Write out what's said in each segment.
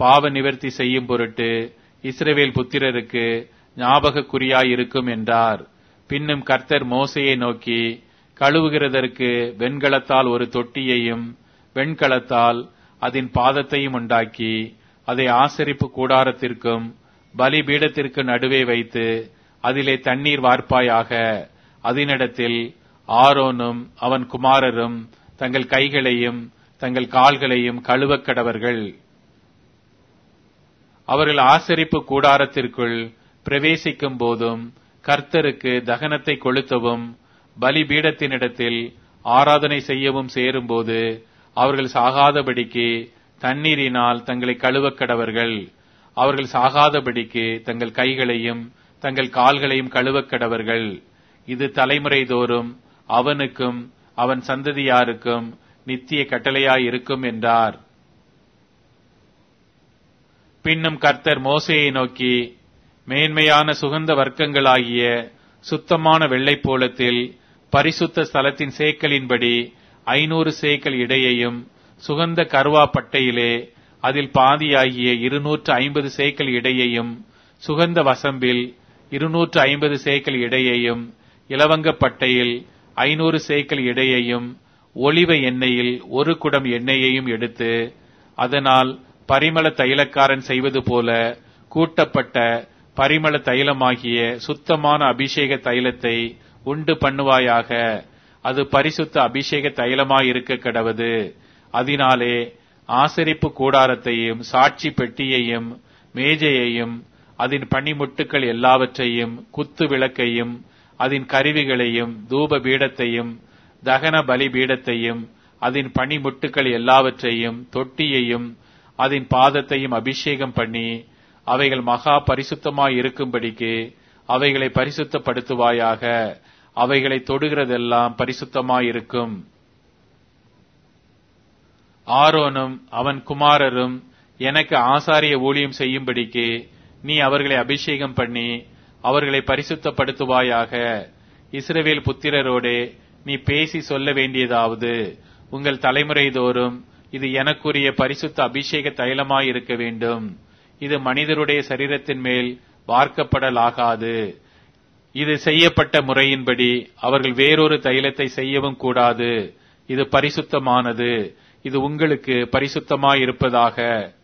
பாவ நிவர்த்தி செய்யும் பொருட்டு இஸ்ரவேல் புத்திரருக்கு ஞாபகக்குறியாயிருக்கும் என்றார் பின்னும் கர்த்தர் மோசையை நோக்கி கழுவுகிறதற்கு வெண்கலத்தால் ஒரு தொட்டியையும் வெண்கலத்தால் அதன் பாதத்தையும் உண்டாக்கி அதை ஆசரிப்பு கூடாரத்திற்கும் பலிபீடத்திற்கு நடுவே வைத்து அதிலே தண்ணீர் வார்ப்பாயாக அதனிடத்தில் ஆரோனும் அவன் குமாரரும் தங்கள் கைகளையும் தங்கள் கால்களையும் கழுவக் கடவர்கள் அவர்கள் ஆசரிப்பு கூடாரத்திற்குள் பிரவேசிக்கும் போதும் கர்த்தருக்கு தகனத்தை கொளுத்தவும் பலிபீடத்தினிடத்தில் ஆராதனை செய்யவும் சேரும்போது அவர்கள் சாகாதபடிக்கு தண்ணீரினால் தங்களை கழுவக் கடவர்கள் அவர்கள் சாகாதபடிக்கு தங்கள் கைகளையும் தங்கள் கால்களையும் கழுவக் கடவர்கள் இது தலைமுறை தோறும் அவனுக்கும் அவன் சந்ததியாருக்கும் நித்திய கட்டளையாயிருக்கும் என்றார் பின்னும் கர்த்தர் மோசையை நோக்கி மேன்மையான சுகந்த வர்க்கங்களாகிய சுத்தமான வெள்ளைப்போளத்தில் பரிசுத்த ஸ்தலத்தின் சேக்கலின்படி ஐநூறு சேக்கல் இடையையும் சுகந்த கருவா பட்டையிலே அதில் பாதியாகிய இருநூற்று ஐம்பது சேக்கல் இடையையும் சுகந்த வசம்பில் இருநூற்று ஐம்பது சேக்கல் இடையையும் இலவங்க பட்டையில் ஐநூறு சேக்கல் இடையையும் ஒளிவ எண்ணெயில் ஒரு குடம் எண்ணெயையும் எடுத்து அதனால் பரிமள தைலக்காரன் செய்வது போல கூட்டப்பட்ட பரிமள தைலமாகிய சுத்தமான அபிஷேக தைலத்தை உண்டு பண்ணுவாயாக அது பரிசுத்த அபிஷேக தைலமாயிருக்க கடவது அதனாலே ஆசரிப்பு கூடாரத்தையும் சாட்சி பெட்டியையும் மேஜையையும் அதன் பனிமுட்டுக்கள் எல்லாவற்றையும் குத்து விளக்கையும் அதன் கருவிகளையும் தூப பீடத்தையும் தகன பலி பீடத்தையும் அதன் பனிமுட்டுக்கள் எல்லாவற்றையும் தொட்டியையும் அதன் பாதத்தையும் அபிஷேகம் பண்ணி அவைகள் மகா பரிசுத்தமாய் இருக்கும்படிக்கு அவைகளை பரிசுத்தப்படுத்துவாயாக அவைகளை தொடுகிறதெல்லாம் பரிசுத்தமாயிருக்கும் ஆரோனும் அவன் குமாரரும் எனக்கு ஆசாரிய ஊழியம் செய்யும்படிக்கு நீ அவர்களை அபிஷேகம் பண்ணி அவர்களை பரிசுத்தப்படுத்துவாயாக இஸ்ரவேல் புத்திரரோடே நீ பேசி சொல்ல வேண்டியதாவது உங்கள் தலைமுறை தோறும் இது எனக்குரிய பரிசுத்த அபிஷேக தைலமாயிருக்க வேண்டும் இது மனிதருடைய சரீரத்தின் மேல் வார்க்கப்படலாகாது இது செய்யப்பட்ட முறையின்படி அவர்கள் வேறொரு தைலத்தை செய்யவும் கூடாது இது பரிசுத்தமானது இது உங்களுக்கு பரிசுத்தமாயிருப்பதாக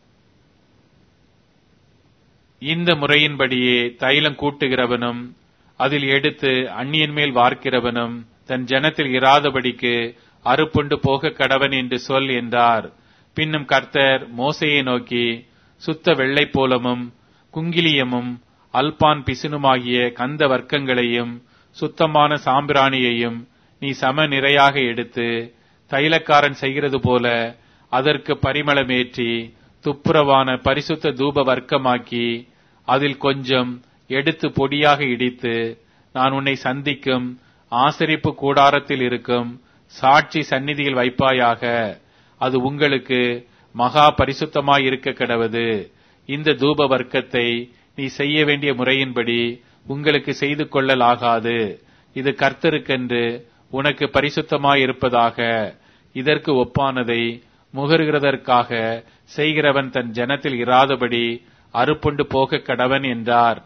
இந்த முறையின்படியே தைலம் கூட்டுகிறவனும் அதில் எடுத்து அந்நியன் மேல் வார்க்கிறவனும் தன் ஜனத்தில் இராதபடிக்கு அறுப்புண்டு போக கடவன் என்று சொல் என்றார் பின்னும் கர்த்தர் மோசையை நோக்கி சுத்த வெள்ளை போலமும் குங்கிலியமும் அல்பான் பிசினுமாகிய கந்த வர்க்கங்களையும் சுத்தமான சாம்பிராணியையும் நீ சம நிறையாக எடுத்து தைலக்காரன் செய்கிறது போல அதற்கு பரிமளமேற்றி துப்புரவான பரிசுத்த தூப வர்க்கமாக்கி அதில் கொஞ்சம் எடுத்து பொடியாக இடித்து நான் உன்னை சந்திக்கும் ஆசரிப்பு கூடாரத்தில் இருக்கும் சாட்சி சந்நிதியில் வைப்பாயாக அது உங்களுக்கு மகா பரிசுத்தமாய் இருக்க கடவது இந்த தூப வர்க்கத்தை நீ செய்ய வேண்டிய முறையின்படி உங்களுக்கு செய்து கொள்ளலாகாது இது கர்த்தருக்கென்று உனக்கு பரிசுத்தமாய் இருப்பதாக இதற்கு ஒப்பானதை முகருகிறதற்காக செய்கிறவன் தன் ஜனத்தில் இராதபடி அறுப்புண்டு போக கடவன் என்றார்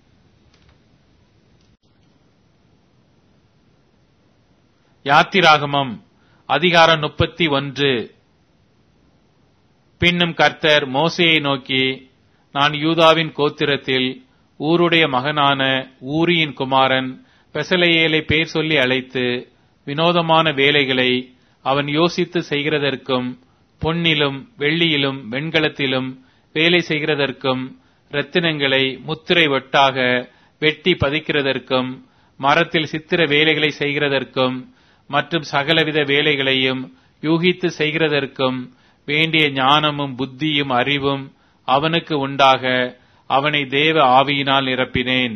யாத்திராகமம் அதிகாரம் முப்பத்தி ஒன்று பின்னும் கர்த்தர் மோசையை நோக்கி நான் யூதாவின் கோத்திரத்தில் ஊருடைய மகனான ஊரியின் குமாரன் பெசலையேலை பேர் சொல்லி அழைத்து வினோதமான வேலைகளை அவன் யோசித்து செய்கிறதற்கும் பொன்னிலும் வெள்ளியிலும் வெண்கலத்திலும் வேலை செய்கிறதற்கும் ரத்தினங்களை முத்திரை வெட்டாக வெட்டி பதிக்கிறதற்கும் மரத்தில் சித்திர வேலைகளை செய்கிறதற்கும் மற்றும் சகலவித வேலைகளையும் யூகித்து செய்கிறதற்கும் வேண்டிய ஞானமும் புத்தியும் அறிவும் அவனுக்கு உண்டாக அவனை தேவ ஆவியினால் நிரப்பினேன்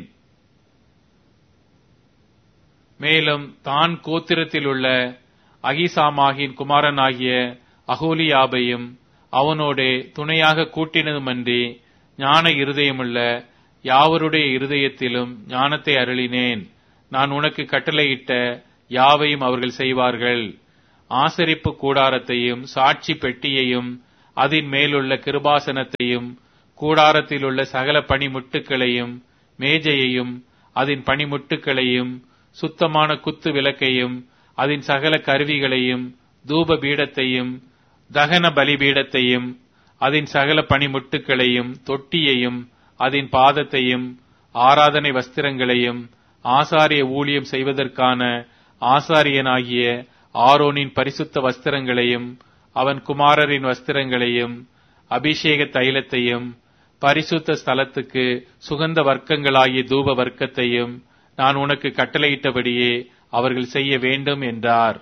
மேலும் தான் கோத்திரத்தில் உள்ள அகிசாமாகின் குமாரனாகிய அகோலியாபையும் அவனோடே துணையாக கூட்டினதுமன்றி ஞான இருதயமுள்ள யாவருடைய இருதயத்திலும் ஞானத்தை அருளினேன் நான் உனக்கு கட்டளையிட்ட யாவையும் அவர்கள் செய்வார்கள் ஆசரிப்பு கூடாரத்தையும் சாட்சி பெட்டியையும் அதன் மேலுள்ள கிருபாசனத்தையும் கூடாரத்தில் உள்ள சகல பணிமுட்டுகளையும் மேஜையையும் அதன் பணிமுட்டுகளையும் சுத்தமான குத்து விளக்கையும் அதன் சகல கருவிகளையும் தூப பீடத்தையும் தகன பலிபீடத்தையும் அதன் சகல பணிமுட்டுகளையும் தொட்டியையும் அதன் பாதத்தையும் ஆராதனை வஸ்திரங்களையும் ஆசாரிய ஊழியம் செய்வதற்கான ஆசாரியனாகிய ஆரோனின் பரிசுத்த வஸ்திரங்களையும் அவன் குமாரரின் வஸ்திரங்களையும் அபிஷேக தைலத்தையும் பரிசுத்த ஸ்தலத்துக்கு சுகந்த வர்க்கங்களாகிய தூப வர்க்கத்தையும் நான் உனக்கு கட்டளையிட்டபடியே அவர்கள் செய்ய வேண்டும் என்றார்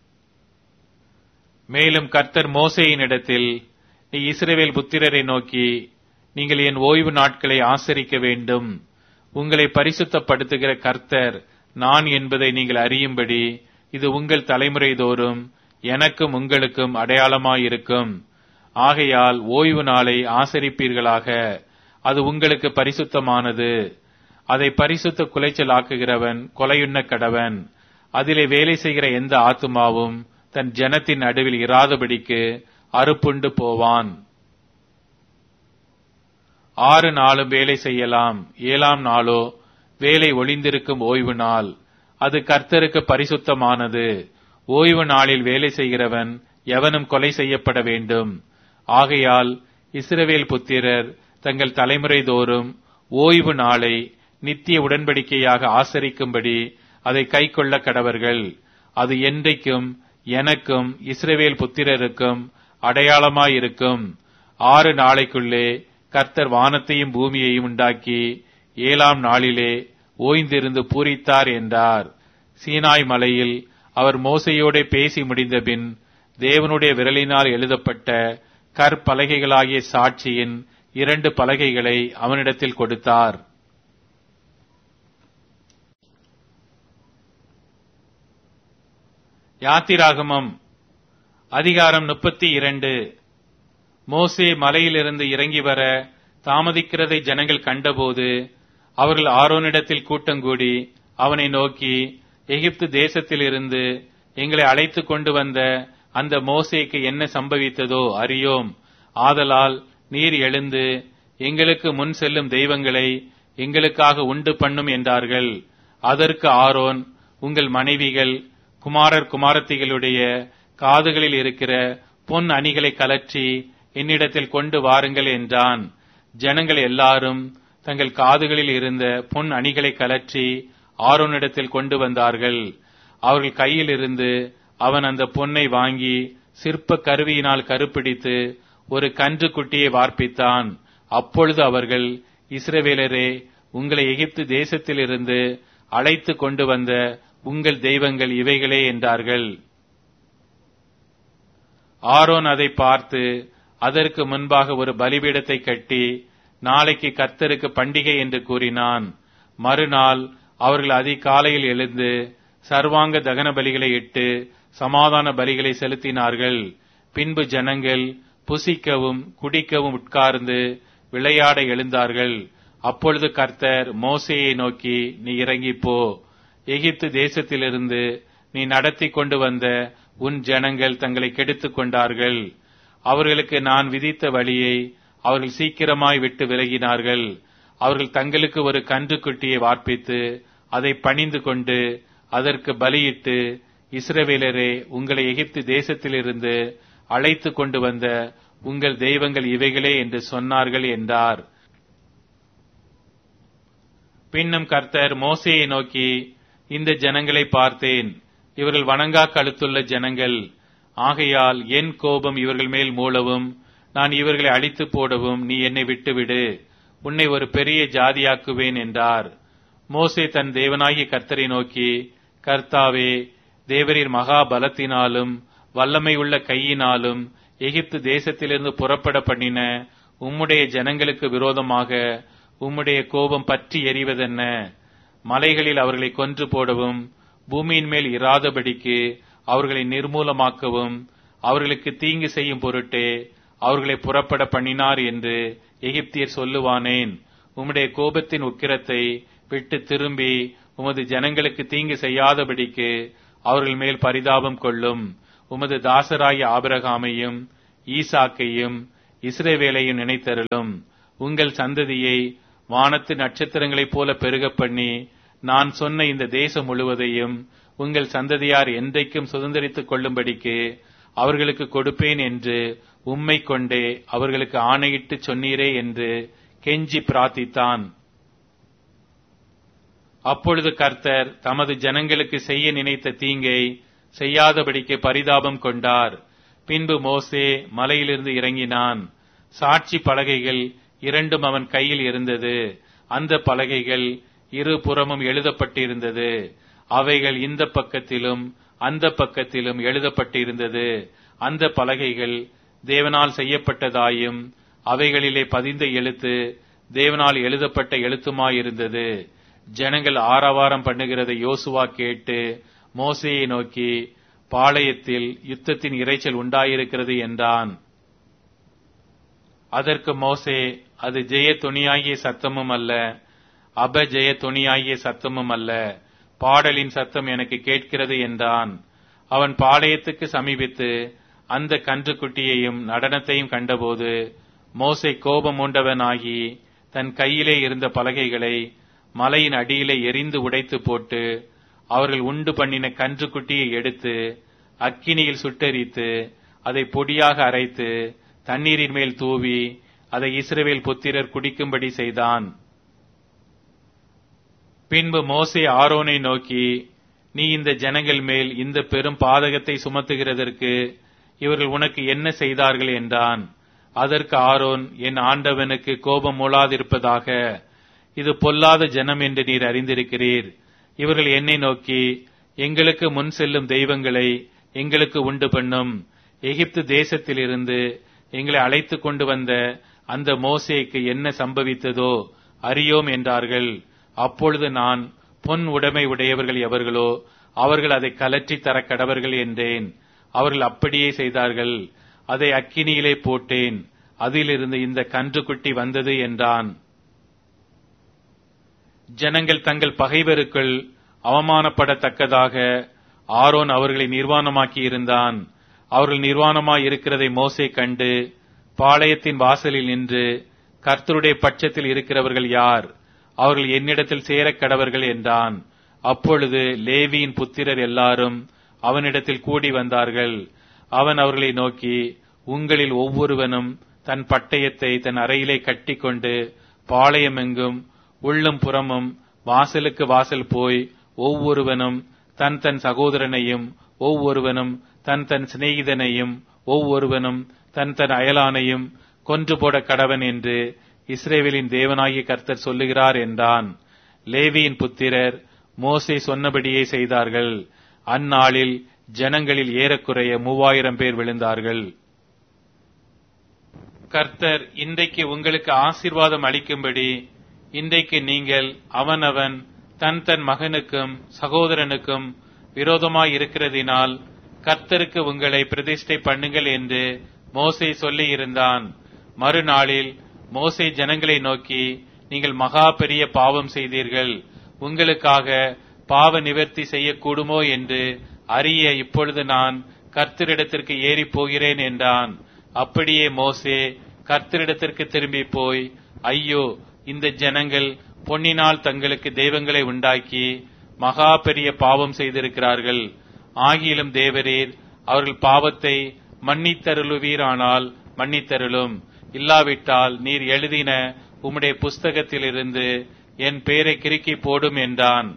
மேலும் கர்த்தர் மோசையினிடத்தில் நீ இஸ்ரவேல் புத்திரரை நோக்கி நீங்கள் என் ஓய்வு நாட்களை ஆசரிக்க வேண்டும் உங்களை பரிசுத்தப்படுத்துகிற கர்த்தர் நான் என்பதை நீங்கள் அறியும்படி இது உங்கள் தலைமுறை தோறும் எனக்கும் உங்களுக்கும் அடையாளமாயிருக்கும் ஆகையால் ஓய்வு நாளை ஆசரிப்பீர்களாக அது உங்களுக்கு பரிசுத்தமானது அதை பரிசுத்த குலைச்சல் ஆக்குகிறவன் கொலையுண்ண கடவன் அதிலே வேலை செய்கிற எந்த ஆத்துமாவும் தன் ஜனத்தின் நடுவில் இராதபடிக்கு அறுப்புண்டு போவான் ஆறு நாளும் வேலை செய்யலாம் ஏழாம் நாளோ வேலை ஒளிந்திருக்கும் ஓய்வு நாள் அது கர்த்தருக்கு பரிசுத்தமானது ஓய்வு நாளில் வேலை செய்கிறவன் எவனும் கொலை செய்யப்பட வேண்டும் ஆகையால் இஸ்ரவேல் புத்திரர் தங்கள் தலைமுறை தோறும் ஓய்வு நாளை நித்திய உடன்படிக்கையாக ஆசரிக்கும்படி அதை கைக்கொள்ள கடவர்கள் அது என்றைக்கும் எனக்கும் இஸ்ரவேல் புத்திரருக்கும் அடையாளமாயிருக்கும் ஆறு நாளைக்குள்ளே கர்த்தர் வானத்தையும் பூமியையும் உண்டாக்கி ஏழாம் நாளிலே ஓய்ந்திருந்து பூரித்தார் என்றார் சீனாய் மலையில் அவர் மோசையோட பேசி முடிந்தபின் தேவனுடைய விரலினால் எழுதப்பட்ட கற்பலகைகளாகிய சாட்சியின் இரண்டு பலகைகளை அவனிடத்தில் கொடுத்தார் யாத்திராகமம் அதிகாரம் முப்பத்தி இரண்டு மோசே மலையிலிருந்து இறங்கி வர தாமதிக்கிறதை ஜனங்கள் கண்டபோது அவர்கள் ஆரோனிடத்தில் கூட்டங்கூடி அவனை நோக்கி எகிப்து தேசத்திலிருந்து எங்களை அழைத்து கொண்டு வந்த அந்த மோசேக்கு என்ன சம்பவித்ததோ அறியோம் ஆதலால் நீர் எழுந்து எங்களுக்கு முன் செல்லும் தெய்வங்களை எங்களுக்காக உண்டு பண்ணும் என்றார்கள் அதற்கு ஆரோன் உங்கள் மனைவிகள் குமாரர் குமாரத்திகளுடைய காதுகளில் இருக்கிற பொன் அணிகளை கலற்றி என்னிடத்தில் கொண்டு வாருங்கள் என்றான் ஜனங்கள் எல்லாரும் தங்கள் காதுகளில் இருந்த பொன் அணிகளை கலற்றி ஆரோனிடத்தில் கொண்டு வந்தார்கள் அவர்கள் கையில் இருந்து அவன் அந்த பொன்னை வாங்கி சிற்ப கருவியினால் கருப்பிடித்து ஒரு கன்று குட்டியை வார்ப்பித்தான் அப்பொழுது அவர்கள் இஸ்ரவேலரே உங்களை எகிப்து தேசத்திலிருந்து அழைத்து கொண்டு வந்த உங்கள் தெய்வங்கள் இவைகளே என்றார்கள் ஆரோன் அதை பார்த்து அதற்கு முன்பாக ஒரு பலிபீடத்தை கட்டி நாளைக்கு கர்த்தருக்கு பண்டிகை என்று கூறினான் மறுநாள் அவர்கள் அதிகாலையில் எழுந்து சர்வாங்க தகன பலிகளை இட்டு சமாதான பலிகளை செலுத்தினார்கள் பின்பு ஜனங்கள் புசிக்கவும் குடிக்கவும் உட்கார்ந்து விளையாட எழுந்தார்கள் அப்பொழுது கர்த்தர் மோசையை நோக்கி நீ இறங்கி போ எகிப்து தேசத்திலிருந்து நீ நடத்தி கொண்டு வந்த உன் ஜனங்கள் தங்களை கெடுத்துக் கொண்டார்கள் அவர்களுக்கு நான் விதித்த வழியை அவர்கள் சீக்கிரமாய் விட்டு விலகினார்கள் அவர்கள் தங்களுக்கு ஒரு கன்றுக்குட்டியை வார்ப்பித்து அதை பணிந்து கொண்டு அதற்கு பலியிட்டு இஸ்ரவேலரே உங்களை எகிப்து தேசத்திலிருந்து அழைத்து கொண்டு வந்த உங்கள் தெய்வங்கள் இவைகளே என்று சொன்னார்கள் என்றார் பின்னும் கர்த்தர் மோசையை நோக்கி இந்த ஜனங்களை பார்த்தேன் இவர்கள் வணங்கா கழுத்துள்ள ஜனங்கள் ஆகையால் என் கோபம் இவர்கள் மேல் மூளவும் நான் இவர்களை அழித்து போடவும் நீ என்னை விட்டுவிடு உன்னை ஒரு பெரிய ஜாதியாக்குவேன் என்றார் மோசே தன் தேவனாகிய கர்த்தரை நோக்கி கர்த்தாவே தேவரீர் மகா பலத்தினாலும் வல்லமை உள்ள கையினாலும் எகிப்து தேசத்திலிருந்து புறப்பட பண்ணின உம்முடைய ஜனங்களுக்கு விரோதமாக உம்முடைய கோபம் பற்றி எறிவதென்ன மலைகளில் அவர்களை கொன்று போடவும் பூமியின் மேல் இராதபடிக்கு அவர்களை நிர்மூலமாக்கவும் அவர்களுக்கு தீங்கு செய்யும் பொருட்டே அவர்களை புறப்பட பண்ணினார் என்று எகிப்தியர் சொல்லுவானேன் உம்முடைய கோபத்தின் உக்கிரத்தை விட்டு திரும்பி உமது ஜனங்களுக்கு தீங்கு செய்யாதபடிக்கு அவர்கள் மேல் பரிதாபம் கொள்ளும் உமது தாசராய ஆபிரகாமையும் ஈசாக்கையும் இஸ்ரவேலையும் நினைத்தருளும் உங்கள் சந்ததியை வானத்து நட்சத்திரங்களைப் போல பெருகப் பண்ணி நான் சொன்ன இந்த தேசம் முழுவதையும் உங்கள் சந்ததியார் என்றைக்கும் சுதந்திரித்துக் கொள்ளும்படிக்கு அவர்களுக்கு கொடுப்பேன் என்று உம்மை கொண்டே அவர்களுக்கு ஆணையிட்டு சொன்னீரே என்று கெஞ்சி பிரார்த்தித்தான் அப்பொழுது கர்த்தர் தமது ஜனங்களுக்கு செய்ய நினைத்த தீங்கை செய்யாதபடிக்கு பரிதாபம் கொண்டார் பின்பு மோசே மலையிலிருந்து இறங்கினான் சாட்சி பலகைகள் இரண்டும் அவன் கையில் இருந்தது அந்த பலகைகள் இரு புறமும் எழுதப்பட்டிருந்தது அவைகள் இந்த பக்கத்திலும் அந்த பக்கத்திலும் எழுதப்பட்டிருந்தது அந்த பலகைகள் தேவனால் செய்யப்பட்டதாயும் அவைகளிலே பதிந்த எழுத்து தேவனால் எழுதப்பட்ட எழுத்துமாயிருந்தது ஜனங்கள் ஆரவாரம் பண்ணுகிறதை யோசுவா கேட்டு மோசையை நோக்கி பாளையத்தில் யுத்தத்தின் இரைச்சல் உண்டாயிருக்கிறது என்றான் அதற்கு மோசே அது ஜெய துணியாகிய சத்தமும் அல்ல அபஜெய துணியாகிய சத்தமும் அல்ல பாடலின் சத்தம் எனக்கு கேட்கிறது என்றான் அவன் பாளையத்துக்கு சமீபித்து அந்த கன்றுக்குட்டியையும் நடனத்தையும் கண்டபோது மோசை கோபம் உண்டவனாகி தன் கையிலே இருந்த பலகைகளை மலையின் அடியிலே எரிந்து உடைத்து போட்டு அவர்கள் உண்டு பண்ணின கன்றுக்குட்டியை எடுத்து அக்கினியில் சுட்டெரித்து அதை பொடியாக அரைத்து தண்ணீரின் மேல் தூவி அதை இஸ்ரவேல் புத்திரர் குடிக்கும்படி செய்தான் பின்பு மோசே ஆரோனை நோக்கி நீ இந்த ஜனங்கள் மேல் இந்த பெரும் பாதகத்தை சுமத்துகிறதற்கு இவர்கள் உனக்கு என்ன செய்தார்கள் என்றான் அதற்கு ஆரோன் என் ஆண்டவனுக்கு கோபம் மூளாதிருப்பதாக இது பொல்லாத ஜனம் என்று நீர் அறிந்திருக்கிறீர் இவர்கள் என்னை நோக்கி எங்களுக்கு முன் செல்லும் தெய்வங்களை எங்களுக்கு உண்டு பண்ணும் எகிப்து தேசத்திலிருந்து எங்களை அழைத்துக் கொண்டு வந்த அந்த மோசேக்கு என்ன சம்பவித்ததோ அறியோம் என்றார்கள் அப்பொழுது நான் பொன் உடைமை உடையவர்கள் எவர்களோ அவர்கள் அதை கலற்றி தர கடவர்கள் என்றேன் அவர்கள் அப்படியே செய்தார்கள் அதை அக்கினியிலே போட்டேன் அதிலிருந்து இந்த கன்றுக்குட்டி வந்தது என்றான் ஜனங்கள் தங்கள் பகைவருக்குள் அவமானப்படத்தக்கதாக ஆரோன் அவர்களை நிர்வாணமாக்கி இருந்தான் அவர்கள் நிர்வாணமாய் இருக்கிறதை மோசே கண்டு பாளையத்தின் வாசலில் நின்று கர்த்தருடைய பட்சத்தில் இருக்கிறவர்கள் யார் அவர்கள் என்னிடத்தில் சேரக் கடவர்கள் என்றான் அப்பொழுது லேவியின் புத்திரர் எல்லாரும் அவனிடத்தில் கூடி வந்தார்கள் அவன் அவர்களை நோக்கி உங்களில் ஒவ்வொருவனும் தன் பட்டயத்தை தன் அறையிலே கட்டிக்கொண்டு பாளையமெங்கும் உள்ளும் புறமும் வாசலுக்கு வாசல் போய் ஒவ்வொருவனும் தன் தன் சகோதரனையும் ஒவ்வொருவனும் தன் தன் சிநேகிதனையும் ஒவ்வொருவனும் தன் தன் அயலானையும் கொன்று போட கடவன் என்று இஸ்ரேவேலின் தேவனாகிய கர்த்தர் சொல்லுகிறார் என்றான் லேவியின் புத்திரர் மோசே சொன்னபடியே செய்தார்கள் அந்நாளில் ஜனங்களில் ஏறக்குறைய மூவாயிரம் பேர் விழுந்தார்கள் கர்த்தர் இன்றைக்கு உங்களுக்கு ஆசீர்வாதம் அளிக்கும்படி இன்றைக்கு நீங்கள் அவனவன் தன் தன் மகனுக்கும் சகோதரனுக்கும் விரோதமாய் இருக்கிறதினால் கர்த்தருக்கு உங்களை பிரதிஷ்டை பண்ணுங்கள் என்று மோசே சொல்லி இருந்தான் மறுநாளில் மோசே ஜனங்களை நோக்கி நீங்கள் மகா பெரிய பாவம் செய்தீர்கள் உங்களுக்காக பாவ நிவர்த்தி செய்யக்கூடுமோ என்று அறிய இப்பொழுது நான் கர்த்தரிடத்திற்கு ஏறி போகிறேன் என்றான் அப்படியே மோசே கர்த்தரிடத்திற்கு திரும்பி போய் ஐயோ இந்த ஜனங்கள் பொன்னினால் தங்களுக்கு தெய்வங்களை உண்டாக்கி மகா பெரிய பாவம் செய்திருக்கிறார்கள் ஆகிலும் தேவரீர் அவர்கள் பாவத்தை மன்னித்தருளுவீரானால் மன்னித்தருளும் இல்லாவிட்டால் நீர் எழுதின உம்முடைய புஸ்தகத்திலிருந்து என் பெயரை கிறுக்கி போடும் என்றான்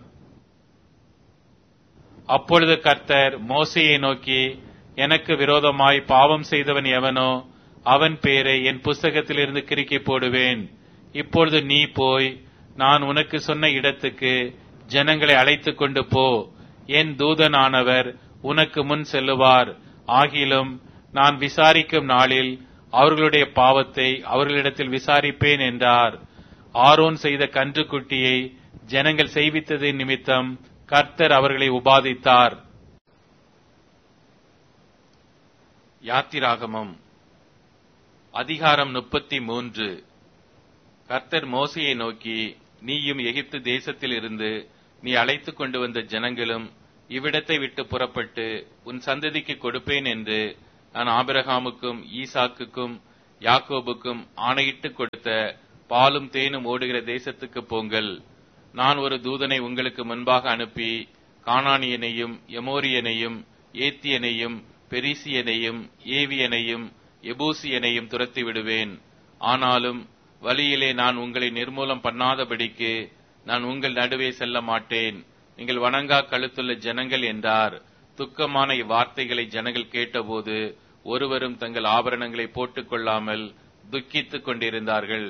அப்பொழுது கர்த்தர் மோசையை நோக்கி எனக்கு விரோதமாய் பாவம் செய்தவன் எவனோ அவன் பேரை என் புஸ்தகத்திலிருந்து கிறுக்கி போடுவேன் இப்பொழுது நீ போய் நான் உனக்கு சொன்ன இடத்துக்கு ஜனங்களை அழைத்துக் கொண்டு போ என் தூதனானவர் உனக்கு முன் செல்லுவார் ஆகிலும் நான் விசாரிக்கும் நாளில் அவர்களுடைய பாவத்தை அவர்களிடத்தில் விசாரிப்பேன் என்றார் ஆரோன் செய்த கன்றுக்குட்டியை ஜனங்கள் செய்வித்ததின் நிமித்தம் கர்த்தர் அவர்களை உபாதித்தார் யாத்திராகமம் அதிகாரம் முப்பத்தி மூன்று கர்த்தர் மோசையை நோக்கி நீயும் எகிப்து தேசத்தில் இருந்து நீ அழைத்துக் கொண்டு வந்த ஜனங்களும் இவ்விடத்தை விட்டு புறப்பட்டு உன் சந்ததிக்கு கொடுப்பேன் என்று நான் ஆபிரகாமுக்கும் ஈசாக்குக்கும் யாக்கோபுக்கும் ஆணையிட்டு கொடுத்த பாலும் தேனும் ஓடுகிற தேசத்துக்கு போங்கள் நான் ஒரு தூதனை உங்களுக்கு முன்பாக அனுப்பி கானானியனையும் எமோரியனையும் ஏத்தியனையும் பெரிசியனையும் ஏவியனையும் எபூசியனையும் துரத்தி விடுவேன் ஆனாலும் வழியிலே நான் உங்களை நிர்மூலம் பண்ணாதபடிக்கு நான் உங்கள் நடுவே செல்ல மாட்டேன் நீங்கள் வணங்கா கழுத்துள்ள ஜனங்கள் என்றார் துக்கமான இவ்வார்த்தைகளை ஜனங்கள் கேட்டபோது ஒருவரும் தங்கள் ஆபரணங்களை போட்டுக் கொள்ளாமல் துக்கித்துக் கொண்டிருந்தார்கள்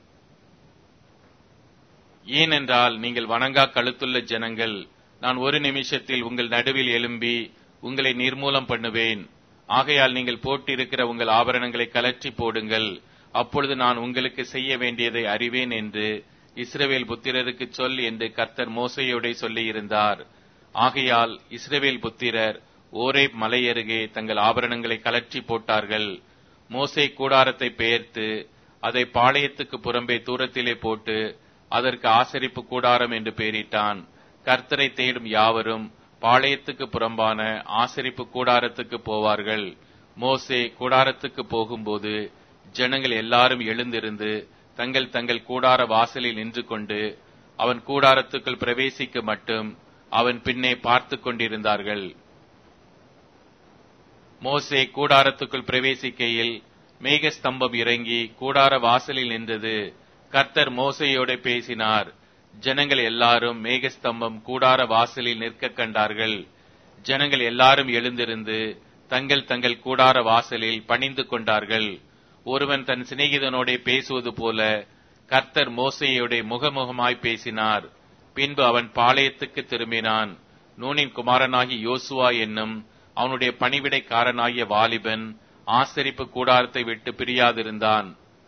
ஏனென்றால் நீங்கள் வணங்கா கழுத்துள்ள ஜனங்கள் நான் ஒரு நிமிஷத்தில் உங்கள் நடுவில் எழும்பி உங்களை நிர்மூலம் பண்ணுவேன் ஆகையால் நீங்கள் போட்டிருக்கிற உங்கள் ஆபரணங்களை கலற்றி போடுங்கள் அப்பொழுது நான் உங்களுக்கு செய்ய வேண்டியதை அறிவேன் என்று இஸ்ரவேல் புத்திரருக்கு சொல் என்று கர்த்தர் மோசையோட சொல்லியிருந்தார் ஆகையால் இஸ்ரவேல் புத்திரர் ஓரே மலையருகே தங்கள் ஆபரணங்களை கலற்றி போட்டார்கள் மோசே கூடாரத்தை பெயர்த்து அதை பாளையத்துக்கு புறம்பே தூரத்திலே போட்டு அதற்கு ஆசரிப்பு கூடாரம் என்று பெயரிட்டான் கர்த்தரை தேடும் யாவரும் பாளையத்துக்கு புறம்பான ஆசரிப்பு கூடாரத்துக்கு போவார்கள் மோசே கூடாரத்துக்கு போகும்போது ஜனங்கள் எல்லாரும் எழுந்திருந்து தங்கள் தங்கள் கூடார வாசலில் நின்று கொண்டு அவன் கூடாரத்துக்குள் பிரவேசிக்க மட்டும் அவன் பின்னே பார்த்து கொண்டிருந்தார்கள் மோசே கூடாரத்துக்குள் பிரவேசிக்கையில் மேகஸ்தம்பம் இறங்கி கூடார வாசலில் நின்றது கர்த்தர் மோசையோட பேசினார் ஜனங்கள் எல்லாரும் மேகஸ்தம்பம் கூடார வாசலில் நிற்க கண்டார்கள் ஜனங்கள் எல்லாரும் எழுந்திருந்து தங்கள் தங்கள் கூடார வாசலில் பணிந்து கொண்டார்கள் ஒருவன் தன் சிநேகிதனோட பேசுவது போல கர்த்தர் மோசையோட முகமுகமாய் பேசினார் பின்பு அவன் பாளையத்துக்கு திரும்பினான் நூனின் குமாரனாகி யோசுவா என்னும் அவனுடைய பணிவிடைக்காரனாகிய வாலிபன் ஆசரிப்பு கூடாரத்தை விட்டு பிரியாதிருந்தான்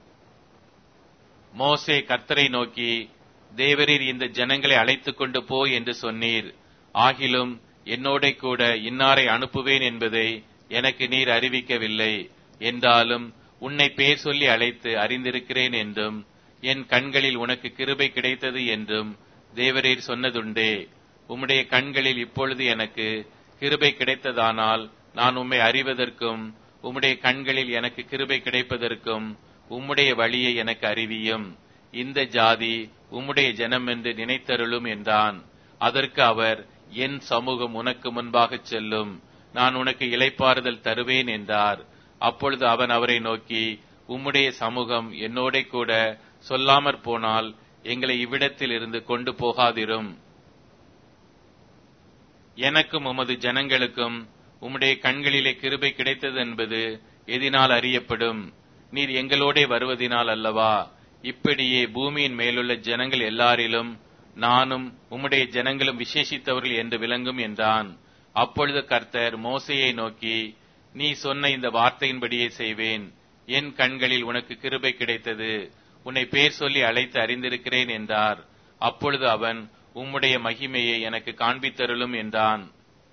மோசே கர்த்தரை நோக்கி தேவரீர் இந்த ஜனங்களை அழைத்துக் கொண்டு போ என்று சொன்னீர் ஆகிலும் என்னோட கூட இன்னாரை அனுப்புவேன் என்பதை எனக்கு நீர் அறிவிக்கவில்லை என்றாலும் உன்னை பேர் சொல்லி அழைத்து அறிந்திருக்கிறேன் என்றும் என் கண்களில் உனக்கு கிருபை கிடைத்தது என்றும் தேவரீர் சொன்னதுண்டே உம்முடைய கண்களில் இப்பொழுது எனக்கு கிருபை கிடைத்ததானால் நான் உம்மை அறிவதற்கும் உம்முடைய கண்களில் எனக்கு கிருபை கிடைப்பதற்கும் உம்முடைய வழியை எனக்கு அறிவியும் இந்த ஜாதி உம்முடைய ஜனம் என்று நினைத்தருளும் என்றான் அதற்கு அவர் என் சமூகம் உனக்கு முன்பாக செல்லும் நான் உனக்கு இளைப்பாறுதல் தருவேன் என்றார் அப்பொழுது அவன் அவரை நோக்கி உம்முடைய சமூகம் என்னோட கூட சொல்லாமற் போனால் எங்களை இவ்விடத்தில் இருந்து கொண்டு போகாதிரும் எனக்கும் உமது ஜனங்களுக்கும் உம்முடைய கண்களிலே கிருபை கிடைத்தது என்பது எதினால் அறியப்படும் நீர் எங்களோடே வருவதினால் அல்லவா இப்படியே பூமியின் மேலுள்ள ஜனங்கள் எல்லாரிலும் நானும் உம்முடைய ஜனங்களும் விசேஷித்தவர்கள் என்று விளங்கும் என்றான் அப்பொழுது கர்த்தர் மோசையை நோக்கி நீ சொன்ன இந்த வார்த்தையின்படியே செய்வேன் என் கண்களில் உனக்கு கிருபை கிடைத்தது உன்னை பேர் சொல்லி அழைத்து அறிந்திருக்கிறேன் என்றார் அப்பொழுது அவன் உம்முடைய மகிமையை எனக்கு காண்பித்தருளும் என்றான்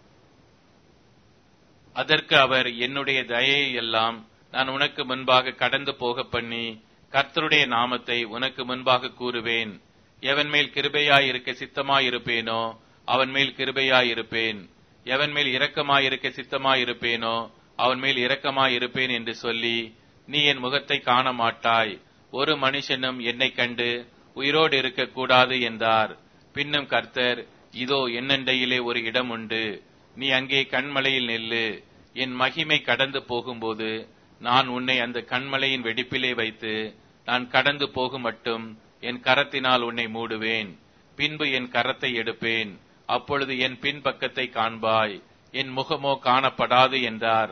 அதற்கு அவர் என்னுடைய தயையை எல்லாம் நான் உனக்கு முன்பாக கடந்து போக பண்ணி கர்த்தருடைய நாமத்தை உனக்கு முன்பாக கூறுவேன் எவன் மேல் கிருபையாயிருக்க சித்தமாயிருப்பேனோ அவன் மேல் கிருபையாயிருப்பேன் எவன் மேல் இரக்கமாயிருக்க சித்தமாயிருப்பேனோ அவன் மேல் இரக்கமாயிருப்பேன் என்று சொல்லி நீ என் முகத்தை காண மாட்டாய் ஒரு மனுஷனும் என்னை கண்டு உயிரோடு இருக்க கூடாது என்றார் பின்னும் கர்த்தர் இதோ என்னண்டையிலே ஒரு இடம் உண்டு நீ அங்கே கண்மலையில் நெல்லு என் மகிமை கடந்து போகும்போது நான் உன்னை அந்த கண்மலையின் வெடிப்பிலே வைத்து நான் கடந்து போகும் மட்டும் என் கரத்தினால் உன்னை மூடுவேன் பின்பு என் கரத்தை எடுப்பேன் அப்பொழுது என் பின்பக்கத்தை காண்பாய் என் முகமோ காணப்படாது என்றார்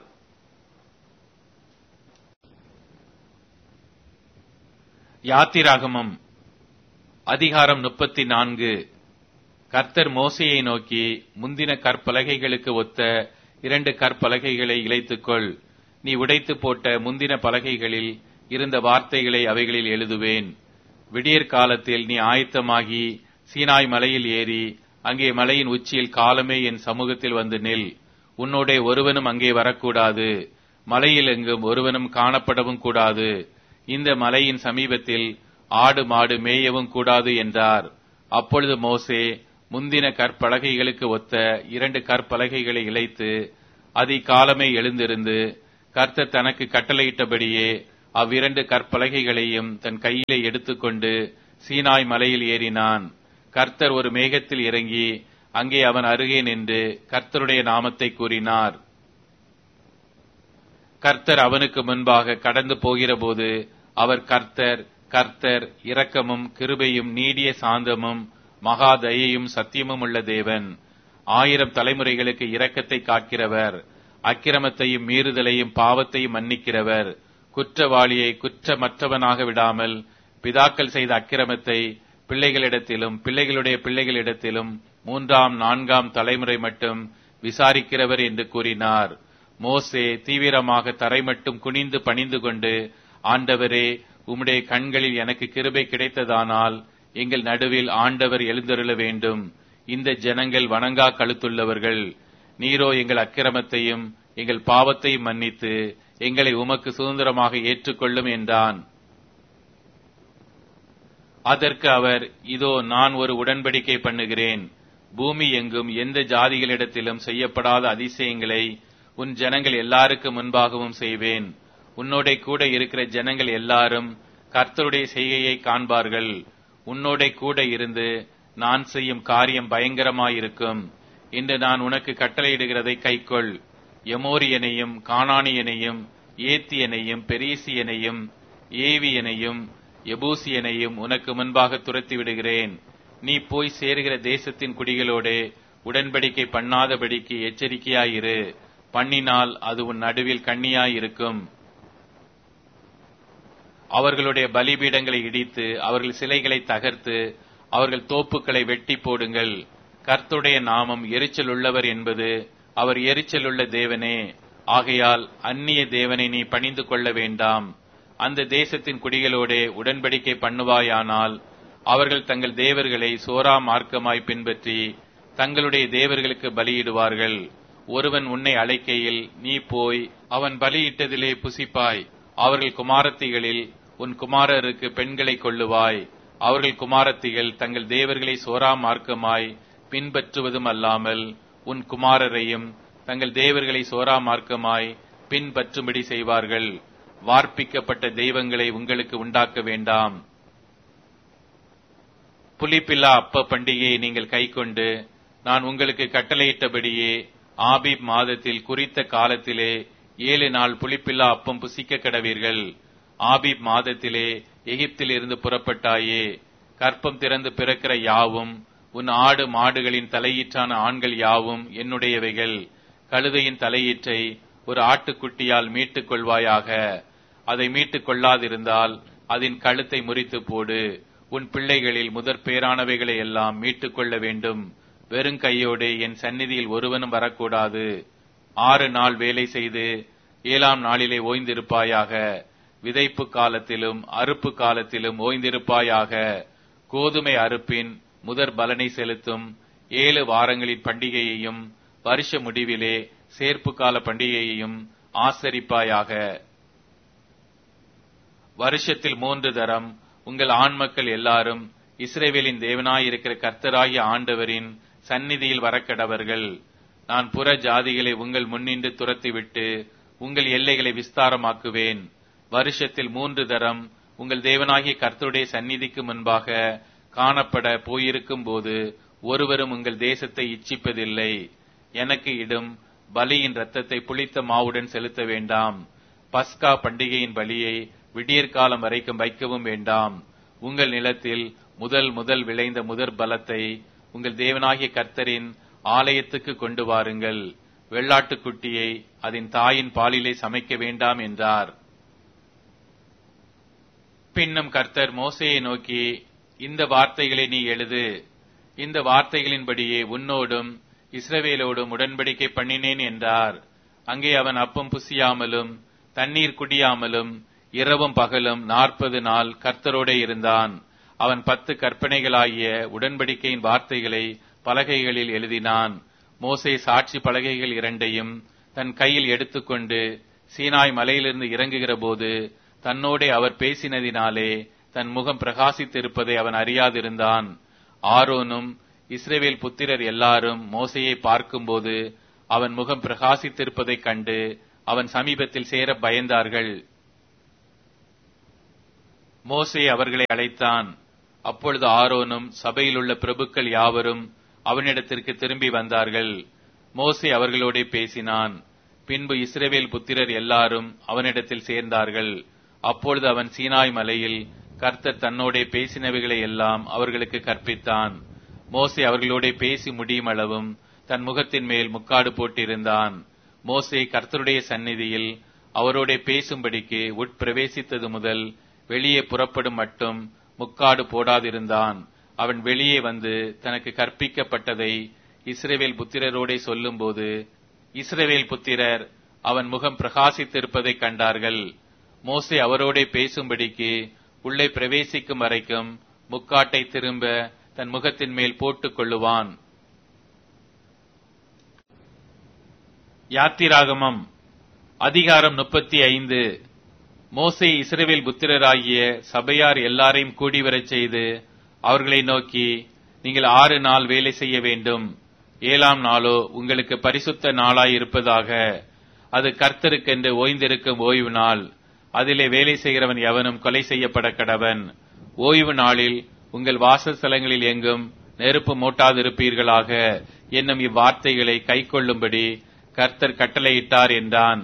யாத்திராகமம் அதிகாரம் முப்பத்தி நான்கு கர்த்தர் மோசையை நோக்கி முந்தின கற்பலகைகளுக்கு ஒத்த இரண்டு கற்பலகைகளை இழைத்துக்கொள் நீ உடைத்து போட்ட முந்தின பலகைகளில் இருந்த வார்த்தைகளை அவைகளில் எழுதுவேன் விடியற் காலத்தில் நீ ஆயத்தமாகி சீனாய் மலையில் ஏறி அங்கே மலையின் உச்சியில் காலமே என் சமூகத்தில் வந்து நில் உன்னோடே ஒருவனும் அங்கே வரக்கூடாது மலையில் எங்கும் ஒருவனும் காணப்படவும் கூடாது இந்த மலையின் சமீபத்தில் ஆடு மாடு மேயவும் கூடாது என்றார் அப்பொழுது மோசே முந்தின கற்பலகைகளுக்கு ஒத்த இரண்டு கற்பலகைகளை இழைத்து அதிகாலமே எழுந்திருந்து கர்த்தர் தனக்கு கட்டளையிட்டபடியே அவ்விரண்டு கற்பலகைகளையும் தன் கையிலே எடுத்துக்கொண்டு சீனாய் மலையில் ஏறினான் கர்த்தர் ஒரு மேகத்தில் இறங்கி அங்கே அவன் அருகே நின்று கர்த்தருடைய நாமத்தை கூறினார் கர்த்தர் அவனுக்கு முன்பாக கடந்து போகிறபோது அவர் கர்த்தர் கர்த்தர் இரக்கமும் கிருபையும் நீடிய சாந்தமும் மகா தயையும் சத்தியமும் உள்ள தேவன் ஆயிரம் தலைமுறைகளுக்கு இரக்கத்தை காக்கிறவர் அக்கிரமத்தையும் மீறுதலையும் பாவத்தையும் மன்னிக்கிறவர் குற்றவாளியை குற்றமற்றவனாக விடாமல் பிதாக்கள் செய்த அக்கிரமத்தை பிள்ளைகளிடத்திலும் பிள்ளைகளுடைய பிள்ளைகளிடத்திலும் மூன்றாம் நான்காம் தலைமுறை மட்டும் விசாரிக்கிறவர் என்று கூறினார் மோசே தீவிரமாக தரை மட்டும் குனிந்து பணிந்து கொண்டு ஆண்டவரே உம்முடைய கண்களில் எனக்கு கிருபை கிடைத்ததானால் எங்கள் நடுவில் ஆண்டவர் எழுந்தருள வேண்டும் இந்த ஜனங்கள் வணங்கா கழுத்துள்ளவர்கள் நீரோ எங்கள் அக்கிரமத்தையும் எங்கள் பாவத்தையும் மன்னித்து எங்களை உமக்கு சுதந்திரமாக ஏற்றுக்கொள்ளும் என்றான் அதற்கு அவர் இதோ நான் ஒரு உடன்படிக்கை பண்ணுகிறேன் பூமி எங்கும் எந்த ஜாதிகளிடத்திலும் செய்யப்படாத அதிசயங்களை உன் ஜனங்கள் எல்லாருக்கும் முன்பாகவும் செய்வேன் உன்னோட கூட இருக்கிற ஜனங்கள் எல்லாரும் கர்த்தருடைய செய்கையை காண்பார்கள் உன்னோட கூட இருந்து நான் செய்யும் காரியம் பயங்கரமாயிருக்கும் இன்று நான் உனக்கு கட்டளையிடுகிறதை கைக்கொள் எமோரியனையும் கானானியனையும் ஏத்தியனையும் பெரீசியனையும் ஏவியனையும் எபூசியனையும் உனக்கு முன்பாக துரத்தி விடுகிறேன் நீ போய் சேருகிற தேசத்தின் குடிகளோடே உடன்படிக்கை பண்ணாதபடிக்கு எச்சரிக்கையாயிரு பண்ணினால் அது உன் நடுவில் கண்ணியாயிருக்கும் அவர்களுடைய பலிபீடங்களை இடித்து அவர்கள் சிலைகளை தகர்த்து அவர்கள் தோப்புக்களை வெட்டி போடுங்கள் கர்த்துடைய நாமம் எரிச்சல் உள்ளவர் என்பது அவர் எரிச்சல் உள்ள தேவனே ஆகையால் அந்நிய தேவனை நீ பணிந்து கொள்ள வேண்டாம் அந்த தேசத்தின் குடிகளோடே உடன்படிக்கை பண்ணுவாயானால் அவர்கள் தங்கள் தேவர்களை சோரா மார்க்கமாய் பின்பற்றி தங்களுடைய தேவர்களுக்கு பலியிடுவார்கள் ஒருவன் உன்னை அழைக்கையில் நீ போய் அவன் பலியிட்டதிலே புசிப்பாய் அவர்கள் குமாரத்திகளில் உன் குமாரருக்கு பெண்களை கொள்ளுவாய் அவர்கள் குமாரத்திகள் தங்கள் தேவர்களை சோரா மார்க்கமாய் பின்பற்றுவதும் அல்லாமல் உன் குமாரரையும் தங்கள் தேவர்களை சோரா மார்க்கமாய் பின்பற்றும்படி செய்வார்கள் வார்ப்பிக்கப்பட்ட தெய்வங்களை உங்களுக்கு உண்டாக்க வேண்டாம் புலிப்பில்லா அப்ப பண்டிகையை நீங்கள் கைக்கொண்டு நான் உங்களுக்கு கட்டளையிட்டபடியே ஆபிப் மாதத்தில் குறித்த காலத்திலே ஏழு நாள் புலிப்பில்லா அப்பம் புசிக்க கடவீர்கள் ஆபிப் மாதத்திலே எகிப்தில் இருந்து புறப்பட்டாயே கற்பம் திறந்து பிறக்கிற யாவும் உன் ஆடு மாடுகளின் தலையீற்றான ஆண்கள் யாவும் என்னுடையவைகள் கழுதையின் தலையீற்றை ஒரு ஆட்டுக்குட்டியால் மீட்டுக் கொள்வாயாக அதை மீட்டுக் கொள்ளாதிருந்தால் அதன் கழுத்தை முறித்து போடு உன் பிள்ளைகளில் முதற் பேரானவைகளை எல்லாம் மீட்டுக் கொள்ள வேண்டும் வெறும் கையோடு என் சந்நிதியில் ஒருவனும் வரக்கூடாது ஆறு நாள் வேலை செய்து ஏழாம் நாளிலே ஓய்ந்திருப்பாயாக விதைப்பு காலத்திலும் அறுப்பு காலத்திலும் ஓய்ந்திருப்பாயாக கோதுமை அறுப்பின் முதற் பலனை செலுத்தும் ஏழு வாரங்களின் பண்டிகையையும் வருஷ முடிவிலே சேர்ப்பு கால பண்டிகையையும் ஆசரிப்பாயாக வருஷத்தில் மூன்று தரம் உங்கள் ஆண் மக்கள் எல்லாரும் இஸ்ரேவேலின் தேவனாயிருக்கிற கர்த்தராகிய ஆண்டவரின் சந்நிதியில் வரக்கடவர்கள் நான் புற ஜாதிகளை உங்கள் முன்னின்று துரத்திவிட்டு உங்கள் எல்லைகளை விஸ்தாரமாக்குவேன் வருஷத்தில் மூன்று தரம் உங்கள் தேவனாகிய கர்த்தருடைய சந்நிதிக்கு முன்பாக காணப்பட போயிருக்கும் போது ஒருவரும் உங்கள் தேசத்தை இச்சிப்பதில்லை எனக்கு இடும் பலியின் ரத்தத்தை புளித்த மாவுடன் செலுத்த வேண்டாம் பஸ்கா பண்டிகையின் பலியை விடியற்காலம் வரைக்கும் வைக்கவும் வேண்டாம் உங்கள் நிலத்தில் முதல் முதல் விளைந்த முதற் பலத்தை உங்கள் தேவனாகிய கர்த்தரின் ஆலயத்துக்கு கொண்டு வாருங்கள் வெள்ளாட்டுக்குட்டியை அதன் தாயின் பாலிலே சமைக்க வேண்டாம் என்றார் பின்னும் கர்த்தர் மோசையை நோக்கி இந்த வார்த்தைகளை நீ எழுது இந்த வார்த்தைகளின்படியே உன்னோடும் இஸ்ரவேலோடும் உடன்படிக்கை பண்ணினேன் என்றார் அங்கே அவன் அப்பம் புசியாமலும் தண்ணீர் குடியாமலும் இரவும் பகலும் நாற்பது நாள் கர்த்தரோடே இருந்தான் அவன் பத்து கற்பனைகளாகிய உடன்படிக்கையின் வார்த்தைகளை பலகைகளில் எழுதினான் மோசே சாட்சி பலகைகள் இரண்டையும் தன் கையில் எடுத்துக்கொண்டு சீனாய் மலையிலிருந்து இறங்குகிற போது தன்னோடே அவர் பேசினதினாலே தன் முகம் பிரகாசித்திருப்பதை அவன் அறியாதிருந்தான் ஆரோனும் இஸ்ரேவேல் புத்திரர் எல்லாரும் மோசையை பார்க்கும்போது அவன் முகம் பிரகாசித்திருப்பதைக் கண்டு அவன் சமீபத்தில் சேர பயந்தார்கள் மோசே அவர்களை அழைத்தான் அப்பொழுது ஆரோனும் சபையிலுள்ள பிரபுக்கள் யாவரும் அவனிடத்திற்கு திரும்பி வந்தார்கள் மோசே அவர்களோடே பேசினான் பின்பு இஸ்ரவேல் புத்திரர் எல்லாரும் அவனிடத்தில் சேர்ந்தார்கள் அப்பொழுது அவன் சீனாய் மலையில் கர்த்தர் தன்னோடே பேசினவைகளை எல்லாம் அவர்களுக்கு கற்பித்தான் மோசே அவர்களோடே பேசி முடியும் அளவும் தன் முகத்தின் மேல் முக்காடு போட்டிருந்தான் மோசே கர்த்தருடைய சந்நிதியில் அவரோடே பேசும்படிக்கு உட்பிரவேசித்தது முதல் வெளியே புறப்படும் மட்டும் முக்காடு போடாதிருந்தான் அவன் வெளியே வந்து தனக்கு கற்பிக்கப்பட்டதை இஸ்ரேவேல் புத்திரரோடே சொல்லும்போது இஸ்ரவேல் புத்திரர் அவன் முகம் பிரகாசித்திருப்பதைக் கண்டார்கள் மோசே அவரோடே பேசும்படிக்கு உள்ளே பிரவேசிக்கும் வரைக்கும் முக்காட்டை திரும்ப தன் முகத்தின் மேல் போட்டுக் கொள்ளுவான் யாத்திராகமம் அதிகாரம் முப்பத்தி ஐந்து மோசே இஸ்ரவேல் புத்திரராகிய சபையார் எல்லாரையும் கூடிவரச் செய்து அவர்களை நோக்கி நீங்கள் ஆறு நாள் வேலை செய்ய வேண்டும் ஏழாம் நாளோ உங்களுக்கு பரிசுத்த நாளாய் இருப்பதாக அது கர்த்தருக்கென்று ஓய்ந்திருக்கும் ஓய்வு நாள் அதிலே வேலை செய்கிறவன் எவனும் கொலை செய்யப்பட கடவன் ஓய்வு நாளில் உங்கள் வாசஸ்தலங்களில் எங்கும் நெருப்பு மூட்டாதிருப்பீர்களாக என்னும் இவ்வார்த்தைகளை கைக்கொள்ளும்படி கர்த்தர் கட்டளையிட்டார் என்றான்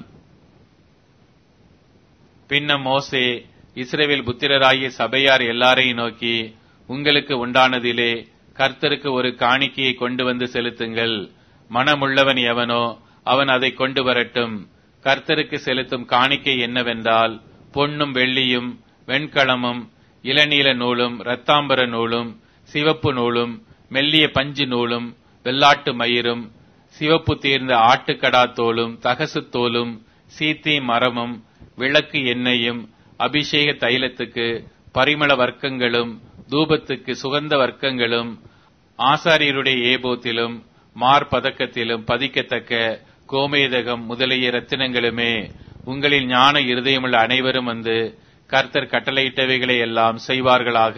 பின்னம் மோசே இஸ்ரேவேல் புத்திரராகிய சபையார் எல்லாரையும் நோக்கி உங்களுக்கு உண்டானதிலே கர்த்தருக்கு ஒரு காணிக்கையை கொண்டு வந்து செலுத்துங்கள் மனமுள்ளவன் எவனோ அவன் அதை கொண்டு வரட்டும் கர்த்தருக்கு செலுத்தும் காணிக்கை என்னவென்றால் பொன்னும் வெள்ளியும் வெண்கலமும் இளநீல நூலும் இரத்தாம்பர நூலும் சிவப்பு நூலும் மெல்லிய பஞ்சு நூலும் வெள்ளாட்டு மயிரும் சிவப்பு தீர்ந்த ஆட்டுக்கடா தோலும் தகசு தோலும் சீத்தி மரமும் விளக்கு எண்ணெயும் அபிஷேக தைலத்துக்கு பரிமள வர்க்கங்களும் தூபத்துக்கு சுகந்த வர்க்கங்களும் ஆசாரியருடைய ஏபோத்திலும் மார்பதக்கத்திலும் பதிக்கத்தக்க கோமேதகம் முதலிய ரத்தினங்களுமே உங்களில் ஞான இருதயமுள்ள அனைவரும் வந்து கர்த்தர் கட்டளையிட்டவைகளை எல்லாம் செய்வார்களாக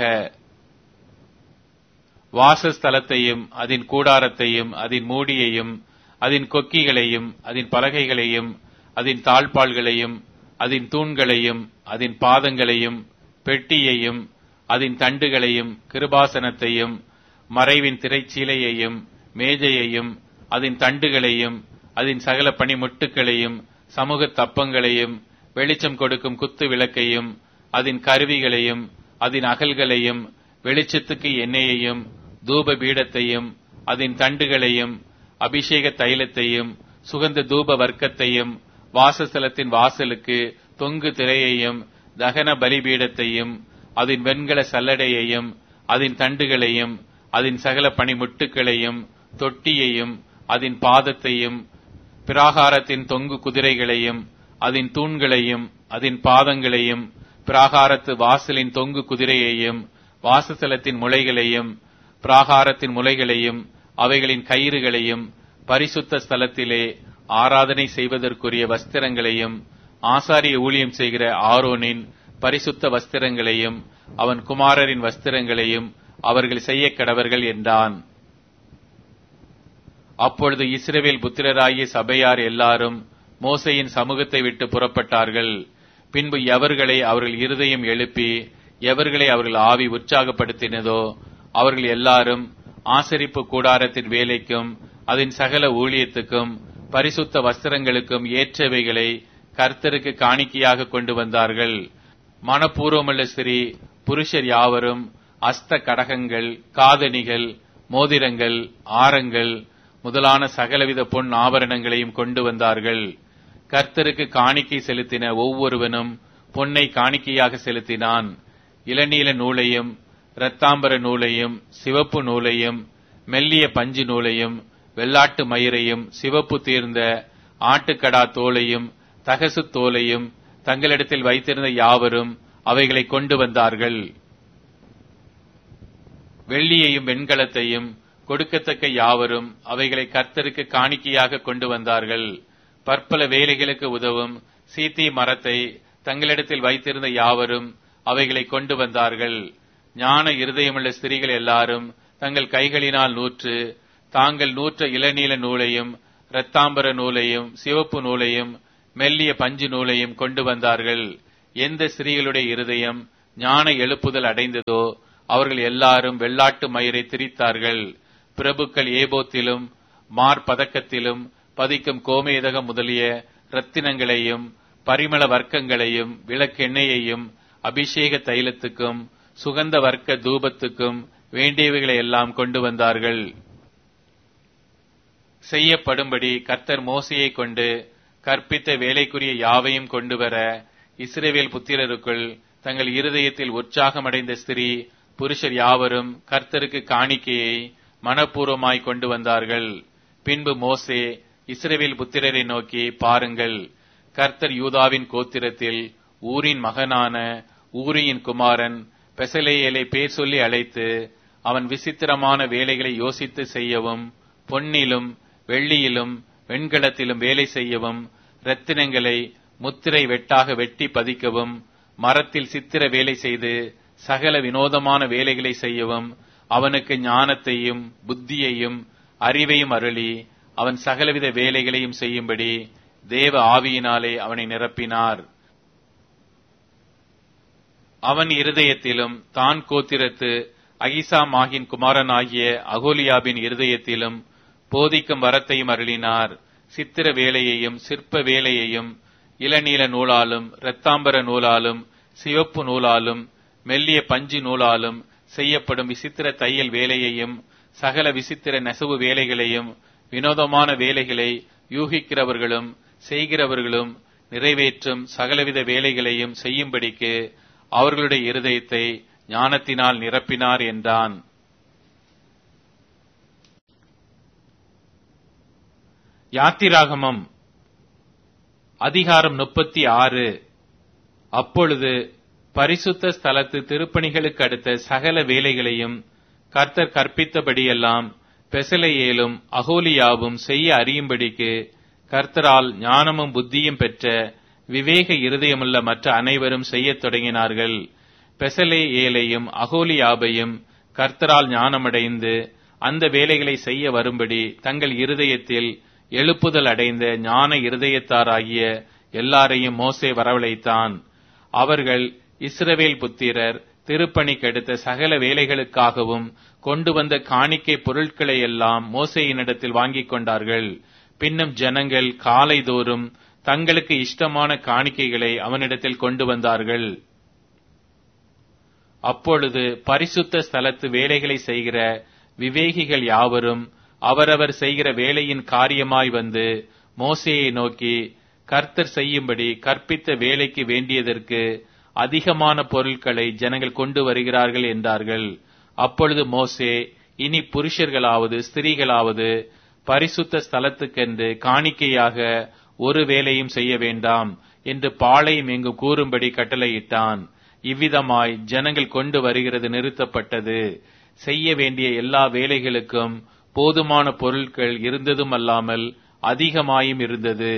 வாசஸ்தலத்தையும் அதன் கூடாரத்தையும் அதன் மூடியையும் அதன் கொக்கிகளையும் அதன் பலகைகளையும் அதன் தாழ்பாள்களையும் அதன் தூண்களையும் அதன் பாதங்களையும் பெட்டியையும் அதன் தண்டுகளையும் கிருபாசனத்தையும் மறைவின் திரைச்சீலையையும் மேஜையையும் அதன் தண்டுகளையும் அதன் சகல பணிமுட்டுகளையும் சமூக தப்பங்களையும் வெளிச்சம் கொடுக்கும் குத்து விளக்கையும் அதன் கருவிகளையும் அதன் அகல்களையும் வெளிச்சத்துக்கு எண்ணெயையும் தூப பீடத்தையும் அதன் தண்டுகளையும் அபிஷேக தைலத்தையும் சுகந்த தூப வர்க்கத்தையும் வாசஸ்தலத்தின் வாசலுக்கு தொங்கு திரையையும் தகன பலிபீடத்தையும் அதன் வெண்கல சல்லடையையும் அதன் தண்டுகளையும் அதன் சகல பணிமுட்டுகளையும் தொட்டியையும் அதன் பாதத்தையும் பிராகாரத்தின் தொங்கு குதிரைகளையும் அதன் தூண்களையும் அதன் பாதங்களையும் பிராகாரத்து வாசலின் தொங்கு குதிரையையும் வாசஸ்தலத்தின் முளைகளையும் பிராகாரத்தின் முளைகளையும் அவைகளின் கயிறுகளையும் பரிசுத்த ஸ்தலத்திலே ஆராதனை செய்வதற்குரிய வஸ்திரங்களையும் ஆசாரிய ஊழியம் செய்கிற ஆரோனின் பரிசுத்த வஸ்திரங்களையும் அவன் குமாரரின் வஸ்திரங்களையும் அவர்கள் செய்ய கடவர்கள் என்றான் அப்பொழுது இஸ்ரவேல் புத்திரராகிய சபையார் எல்லாரும் மோசையின் சமூகத்தை விட்டு புறப்பட்டார்கள் பின்பு எவர்களை அவர்கள் இருதயம் எழுப்பி எவர்களை அவர்கள் ஆவி உற்சாகப்படுத்தினதோ அவர்கள் எல்லாரும் ஆசரிப்பு கூடாரத்தின் வேலைக்கும் அதன் சகல ஊழியத்துக்கும் பரிசுத்த வஸ்திரங்களுக்கும் ஏற்றவைகளை கர்த்தருக்கு காணிக்கையாக கொண்டு வந்தார்கள் மனப்பூர்வமுள்ள ஸ்ரீ புருஷர் யாவரும் அஸ்த கடகங்கள் காதணிகள் மோதிரங்கள் ஆரங்கள் முதலான சகலவித பொன் ஆபரணங்களையும் கொண்டு வந்தார்கள் கர்த்தருக்கு காணிக்கை செலுத்தின ஒவ்வொருவனும் பொன்னை காணிக்கையாக செலுத்தினான் இளநீல நூலையும் இரத்தாம்பர நூலையும் சிவப்பு நூலையும் மெல்லிய பஞ்சு நூலையும் வெள்ளாட்டு மயிரையும் சிவப்பு தீர்ந்த ஆட்டுக்கடா தோலையும் தகசு தோலையும் தங்களிடத்தில் வைத்திருந்த யாவரும் அவைகளை கொண்டு வந்தார்கள் வெள்ளியையும் வெண்கலத்தையும் கொடுக்கத்தக்க யாவரும் அவைகளை கர்த்தருக்கு காணிக்கையாக கொண்டு வந்தார்கள் பற்பல வேலைகளுக்கு உதவும் சீத்தி மரத்தை தங்களிடத்தில் வைத்திருந்த யாவரும் அவைகளை கொண்டு வந்தார்கள் ஞான இருதயமுள்ள ஸ்திரீகள் எல்லாரும் தங்கள் கைகளினால் நூற்று தாங்கள் நூற்ற இளநீல நூலையும் இரத்தாம்பர நூலையும் சிவப்பு நூலையும் மெல்லிய பஞ்சு நூலையும் கொண்டு வந்தார்கள் எந்த ஸ்திரீகளுடைய இருதயம் ஞான எழுப்புதல் அடைந்ததோ அவர்கள் எல்லாரும் வெள்ளாட்டு மயிரை திரித்தார்கள் பிரபுக்கள் ஏபோத்திலும் மார்பதக்கத்திலும் பதிக்கும் கோமேதகம் முதலிய ரத்தினங்களையும் பரிமள வர்க்கங்களையும் விளக்கெண்ணெயையும் அபிஷேக தைலத்துக்கும் சுகந்த வர்க்க தூபத்துக்கும் வேண்டியவைகளை எல்லாம் கொண்டு வந்தார்கள் செய்யப்படும்படி கர்த்தர் மோசையை கொண்டு கற்பித்த வேலைக்குரிய யாவையும் கொண்டு வர இஸ்ரேவேல் புத்திரருக்குள் தங்கள் இருதயத்தில் உற்சாகமடைந்த ஸ்திரீ புருஷர் யாவரும் கர்த்தருக்கு காணிக்கையை மனப்பூர்வமாய் கொண்டு வந்தார்கள் பின்பு மோசே இஸ்ரேவேல் புத்திரரை நோக்கி பாருங்கள் கர்த்தர் யூதாவின் கோத்திரத்தில் ஊரின் மகனான ஊரியின் குமாரன் பெசலேயலை பேர் சொல்லி அழைத்து அவன் விசித்திரமான வேலைகளை யோசித்து செய்யவும் பொன்னிலும் வெள்ளியிலும் வெண்கலத்திலும் வேலை செய்யவும் ரத்தினங்களை முத்திரை வெட்டாக வெட்டி பதிக்கவும் மரத்தில் சித்திர வேலை செய்து சகல வினோதமான வேலைகளை செய்யவும் அவனுக்கு ஞானத்தையும் புத்தியையும் அறிவையும் அருளி அவன் சகலவித வேலைகளையும் செய்யும்படி தேவ ஆவியினாலே அவனை நிரப்பினார் அவன் இருதயத்திலும் தான் கோத்திரத்து அகிசாமாகின் குமாரனாகிய அகோலியாபின் இருதயத்திலும் போதிக்கும் வரத்தையும் அருளினார் சித்திர வேலையையும் சிற்ப வேலையையும் இளநீல நூலாலும் இரத்தாம்பர நூலாலும் சிவப்பு நூலாலும் மெல்லிய பஞ்சு நூலாலும் செய்யப்படும் விசித்திர தையல் வேலையையும் சகல விசித்திர நெசவு வேலைகளையும் வினோதமான வேலைகளை யூகிக்கிறவர்களும் செய்கிறவர்களும் நிறைவேற்றும் சகலவித வேலைகளையும் செய்யும்படிக்கு அவர்களுடைய இருதயத்தை ஞானத்தினால் நிரப்பினார் என்றான் யாத்திராகமம் அதிகாரம் முப்பத்தி ஆறு அப்பொழுது பரிசுத்த ஸ்தலத்து திருப்பணிகளுக்கு அடுத்த சகல வேலைகளையும் கர்த்தர் கற்பித்தபடியெல்லாம் பெசலையேலும் அகோலியாவும் செய்ய அறியும்படிக்கு கர்த்தரால் ஞானமும் புத்தியும் பெற்ற விவேக இருதயமுள்ள மற்ற அனைவரும் செய்யத் தொடங்கினார்கள் பெசலே ஏலையும் அகோலியாபையும் கர்த்தரால் ஞானமடைந்து அந்த வேலைகளை செய்ய வரும்படி தங்கள் இருதயத்தில் எழுப்புதல் அடைந்த ஞான இருதயத்தாராகிய எல்லாரையும் மோசே வரவழைத்தான் அவர்கள் இஸ்ரவேல் புத்திரர் திருப்பணிக்கெடுத்த சகல வேலைகளுக்காகவும் கொண்டு வந்த காணிக்கை பொருட்களை எல்லாம் மோசையினிடத்தில் வாங்கிக் கொண்டார்கள் பின்னும் ஜனங்கள் காலைதோறும் தங்களுக்கு இஷ்டமான காணிக்கைகளை அவனிடத்தில் கொண்டு வந்தார்கள் அப்பொழுது பரிசுத்த ஸ்தலத்து வேலைகளை செய்கிற விவேகிகள் யாவரும் அவரவர் செய்கிற வேலையின் காரியமாய் வந்து மோசேயை நோக்கி கர்த்தர் செய்யும்படி கற்பித்த வேலைக்கு வேண்டியதற்கு அதிகமான பொருட்களை ஜனங்கள் கொண்டு வருகிறார்கள் என்றார்கள் அப்பொழுது மோசே இனி புருஷர்களாவது ஸ்திரீகளாவது பரிசுத்த ஸ்தலத்துக்கென்று காணிக்கையாக ஒரு வேலையும் செய்ய வேண்டாம் என்று பாளையம் எங்கும் கூறும்படி கட்டளையிட்டான் இவ்விதமாய் ஜனங்கள் கொண்டு வருகிறது நிறுத்தப்பட்டது செய்ய வேண்டிய எல்லா வேலைகளுக்கும் போதுமான பொருட்கள் இருந்ததும் அல்லாமல் அதிகமாயும் இருந்தது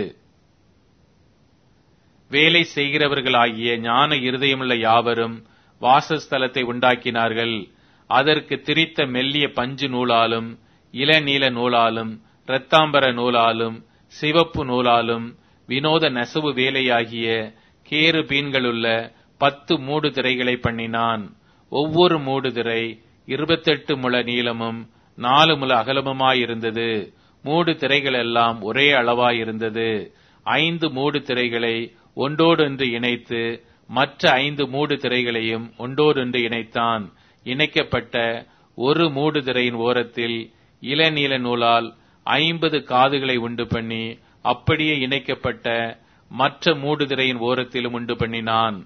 வேலை செய்கிறவர்களாகிய ஞான இருதயமுள்ள யாவரும் வாசஸ்தலத்தை உண்டாக்கினார்கள் அதற்கு திரித்த மெல்லிய பஞ்சு நூலாலும் இளநீல நூலாலும் இரத்தாம்பர நூலாலும் சிவப்பு நூலாலும் வினோத நெசவு வேலையாகிய கேரு பீன்களுள்ள பத்து மூடு திரைகளை பண்ணினான் ஒவ்வொரு மூடு திரை இருபத்தெட்டு முழ நீளமும் நாலு முழ அகலமுமாயிருந்தது மூடு திரைகள் எல்லாம் ஒரே அளவாயிருந்தது ஐந்து மூடு திரைகளை ஒன்றோடொன்று இணைத்து மற்ற ஐந்து மூடு திரைகளையும் ஒன்றோடொன்று இணைத்தான் இணைக்கப்பட்ட ஒரு மூடு திரையின் ஓரத்தில் இளநீல நூலால் ஐம்பது காதுகளை உண்டு பண்ணி அப்படியே இணைக்கப்பட்ட மற்ற மூடுதிரையின் ஓரத்திலும் உண்டு பண்ணினான்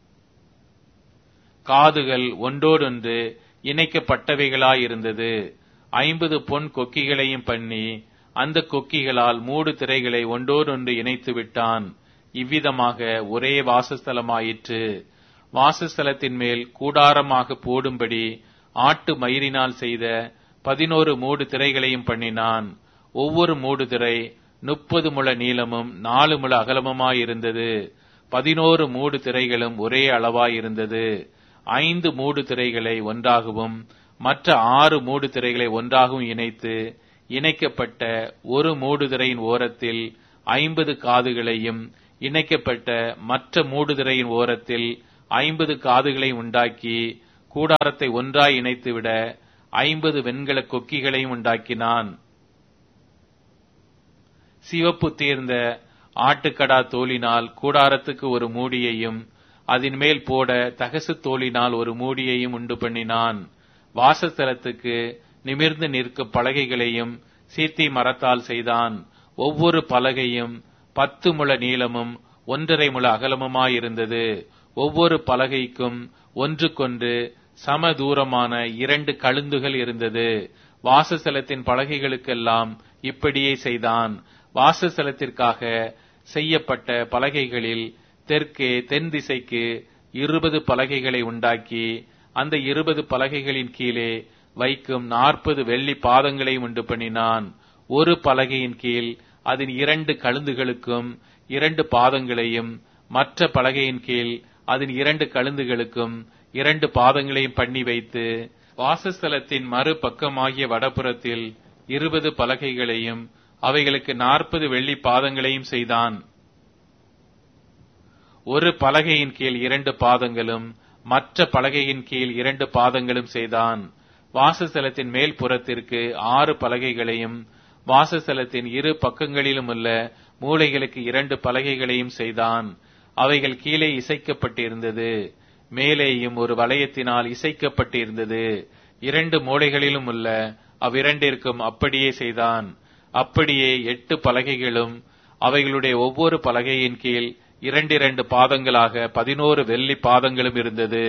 காதுகள் ஒன்றோடொன்று இணைக்கப்பட்டவைகளாயிருந்தது ஐம்பது பொன் கொக்கிகளையும் பண்ணி அந்த கொக்கிகளால் மூடு திரைகளை ஒன்றோடொன்று இணைத்து விட்டான் இவ்விதமாக ஒரே வாசஸ்தலமாயிற்று வாசஸ்தலத்தின் மேல் கூடாரமாக போடும்படி ஆட்டு மயிரினால் செய்த பதினோரு மூடு திரைகளையும் பண்ணினான் ஒவ்வொரு மூடு திரை முப்பது முழ நீளமும் நாலு முழ அகலமுமாயிருந்தது பதினோரு மூடு திரைகளும் ஒரே அளவாயிருந்தது ஐந்து மூடு திரைகளை ஒன்றாகவும் மற்ற ஆறு மூடு திரைகளை ஒன்றாகவும் இணைத்து இணைக்கப்பட்ட ஒரு மூடு திரையின் ஓரத்தில் ஐம்பது காதுகளையும் இணைக்கப்பட்ட மற்ற மூடுதிரையின் ஓரத்தில் ஐம்பது காதுகளை உண்டாக்கி கூடாரத்தை ஒன்றாய் இணைத்துவிட ஐம்பது வெண்கல கொக்கிகளையும் உண்டாக்கினான் சிவப்பு தீர்ந்த ஆட்டுக்கடா தோலினால் கூடாரத்துக்கு ஒரு மூடியையும் அதன் மேல் போட தகசு தோலினால் ஒரு மூடியையும் உண்டு பண்ணினான் வாசஸ்தலத்துக்கு நிமிர்ந்து நிற்கும் பலகைகளையும் சீத்தி மரத்தால் செய்தான் ஒவ்வொரு பலகையும் பத்து முழ நீளமும் ஒன்றரை முழ அகலமுமாயிருந்தது ஒவ்வொரு பலகைக்கும் ஒன்றுக்கொன்று சம தூரமான இரண்டு கழுந்துகள் இருந்தது வாசஸ்தலத்தின் பலகைகளுக்கெல்லாம் இப்படியே செய்தான் வாசஸ்தலத்திற்காக செய்யப்பட்ட பலகைகளில் தெற்கே தென் திசைக்கு இருபது பலகைகளை உண்டாக்கி அந்த இருபது பலகைகளின் கீழே வைக்கும் நாற்பது வெள்ளி பாதங்களை உண்டு பண்ணினான் ஒரு பலகையின் கீழ் அதன் இரண்டு கழுந்துகளுக்கும் இரண்டு பாதங்களையும் மற்ற பலகையின் கீழ் அதன் இரண்டு கழுந்துகளுக்கும் இரண்டு பாதங்களையும் பண்ணி வைத்து வாசஸ்தலத்தின் மறுபக்கமாகிய வடபுறத்தில் இருபது பலகைகளையும் அவைகளுக்கு நாற்பது வெள்ளி பாதங்களையும் செய்தான் ஒரு பலகையின் கீழ் இரண்டு பாதங்களும் மற்ற பலகையின் கீழ் இரண்டு பாதங்களும் செய்தான் வாசஸ்தலத்தின் மேல் புறத்திற்கு ஆறு பலகைகளையும் வாசஸ்தலத்தின் இரு பக்கங்களிலும் உள்ள மூலைகளுக்கு இரண்டு பலகைகளையும் செய்தான் அவைகள் கீழே இசைக்கப்பட்டிருந்தது மேலேயும் ஒரு வளையத்தினால் இசைக்கப்பட்டிருந்தது இரண்டு மூலைகளிலும் உள்ள அவ்விரண்டிற்கும் அப்படியே செய்தான் அப்படியே எட்டு பலகைகளும் அவைகளுடைய ஒவ்வொரு பலகையின் கீழ் இரண்டிரண்டு பாதங்களாக பதினோரு வெள்ளி பாதங்களும் இருந்தது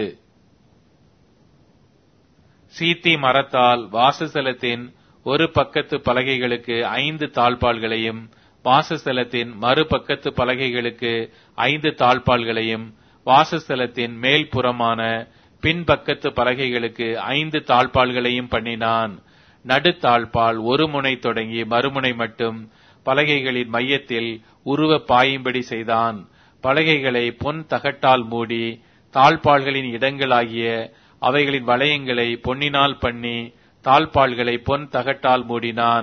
சீத்தி மரத்தால் வாசஸ்தலத்தின் ஒரு பக்கத்து பலகைகளுக்கு ஐந்து தாழ்பாள்களையும் வாசஸ்தலத்தின் மறுபக்கத்து பலகைகளுக்கு ஐந்து தாழ்பாள்களையும் வாசஸ்தலத்தின் மேல் புறமான பின்பக்கத்து பலகைகளுக்கு ஐந்து தாழ்பாள்களையும் பண்ணினான் நடுத்தாழ்பால் ஒரு முனை தொடங்கி மறுமுனை மட்டும் பலகைகளின் மையத்தில் உருவ பாயும்படி செய்தான் பலகைகளை பொன் தகட்டால் மூடி தாழ்பாள்களின் இடங்களாகிய அவைகளின் வளையங்களை பொன்னினால் பண்ணி தாழ்பாள்களை பொன் தகட்டால் மூடினான்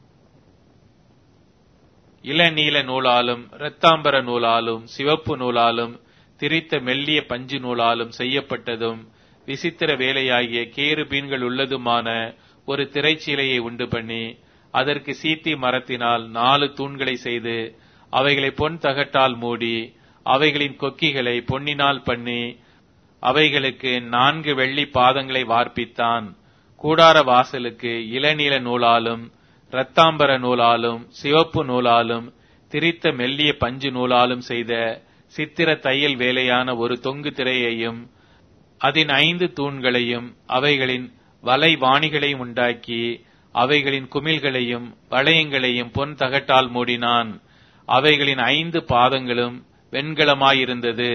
இளநீல நூலாலும் இரத்தாம்பர நூலாலும் சிவப்பு நூலாலும் திரித்த மெல்லிய பஞ்சு நூலாலும் செய்யப்பட்டதும் விசித்திர வேலையாகிய கேரு பீன்கள் உள்ளதுமான ஒரு திரைச்சீலையை உண்டு பண்ணி அதற்கு சீத்தி மரத்தினால் நாலு தூண்களை செய்து அவைகளை பொன் தகட்டால் மூடி அவைகளின் கொக்கிகளை பொன்னினால் பண்ணி அவைகளுக்கு நான்கு வெள்ளி பாதங்களை வார்ப்பித்தான் கூடார வாசலுக்கு இளநீல நூலாலும் இரத்தாம்பர நூலாலும் சிவப்பு நூலாலும் திரித்த மெல்லிய பஞ்சு நூலாலும் செய்த சித்திர தையல் வேலையான ஒரு தொங்கு திரையையும் அதன் ஐந்து தூண்களையும் அவைகளின் வலை வாணிகளையும் உண்டாக்கி அவைகளின் குமிழ்களையும் வளையங்களையும் பொன் தகட்டால் மூடினான் அவைகளின் ஐந்து பாதங்களும் வெண்கலமாயிருந்தது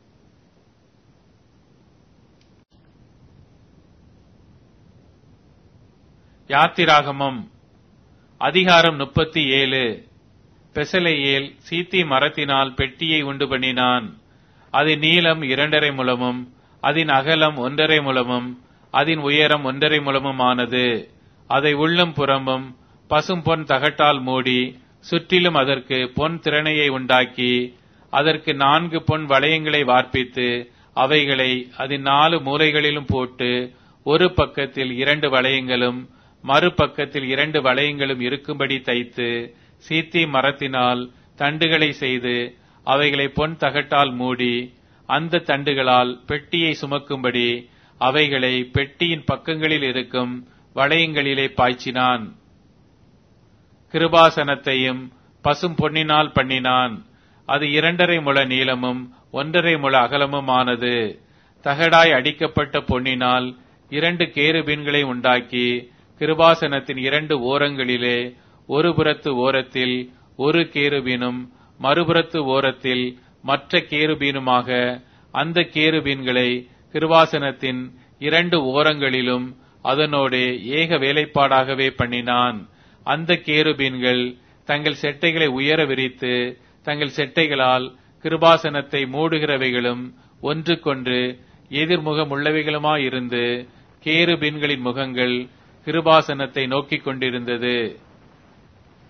யாத்திராகமம் அதிகாரம் முப்பத்தி ஏழு பெசலையேல் சீத்தி மரத்தினால் பெட்டியை உண்டு பண்ணினான் அதன் நீளம் இரண்டரை முழமும் அதன் அகலம் ஒன்றரை முழமும் அதன் உயரம் ஒன்றரை முழமுமானது அதை உள்ளும் புறமும் பசும் பொன் தகட்டால் மூடி சுற்றிலும் அதற்கு பொன் திறனையை உண்டாக்கி அதற்கு நான்கு பொன் வளையங்களை வார்ப்பித்து அவைகளை அதன் நாலு மூலைகளிலும் போட்டு ஒரு பக்கத்தில் இரண்டு வளையங்களும் மறுபக்கத்தில் இரண்டு வளையங்களும் இருக்கும்படி தைத்து சீத்தி மரத்தினால் தண்டுகளை செய்து அவைகளை பொன் தகட்டால் மூடி அந்த தண்டுகளால் பெட்டியை சுமக்கும்படி அவைகளை பெட்டியின் பக்கங்களில் இருக்கும் வளையங்களிலே பாய்ச்சினான் கிருபாசனத்தையும் பசும் பொன்னினால் பண்ணினான் அது இரண்டரை முழ நீளமும் ஒன்றரை முழ அகலமும் ஆனது தகடாய் அடிக்கப்பட்ட பொன்னினால் இரண்டு கேருபீன்களை உண்டாக்கி கிருபாசனத்தின் இரண்டு ஓரங்களிலே ஒரு புறத்து ஓரத்தில் ஒரு கேருபீனும் மறுபுறத்து ஓரத்தில் மற்ற கேருபீனுமாக அந்த கேருபீன்களை கிருபாசனத்தின் இரண்டு ஓரங்களிலும் அதனோடே ஏக வேலைப்பாடாகவே பண்ணினான் அந்த கேருபீன்கள் தங்கள் செட்டைகளை உயர விரித்து தங்கள் செட்டைகளால் கிருபாசனத்தை மூடுகிறவைகளும் ஒன்றுக்கொன்று எதிர்முகம் உள்ளவைகளுமாயிருந்து கேருபீன்களின் முகங்கள் கிருபாசனத்தை நோக்கிக் கொண்டிருந்தது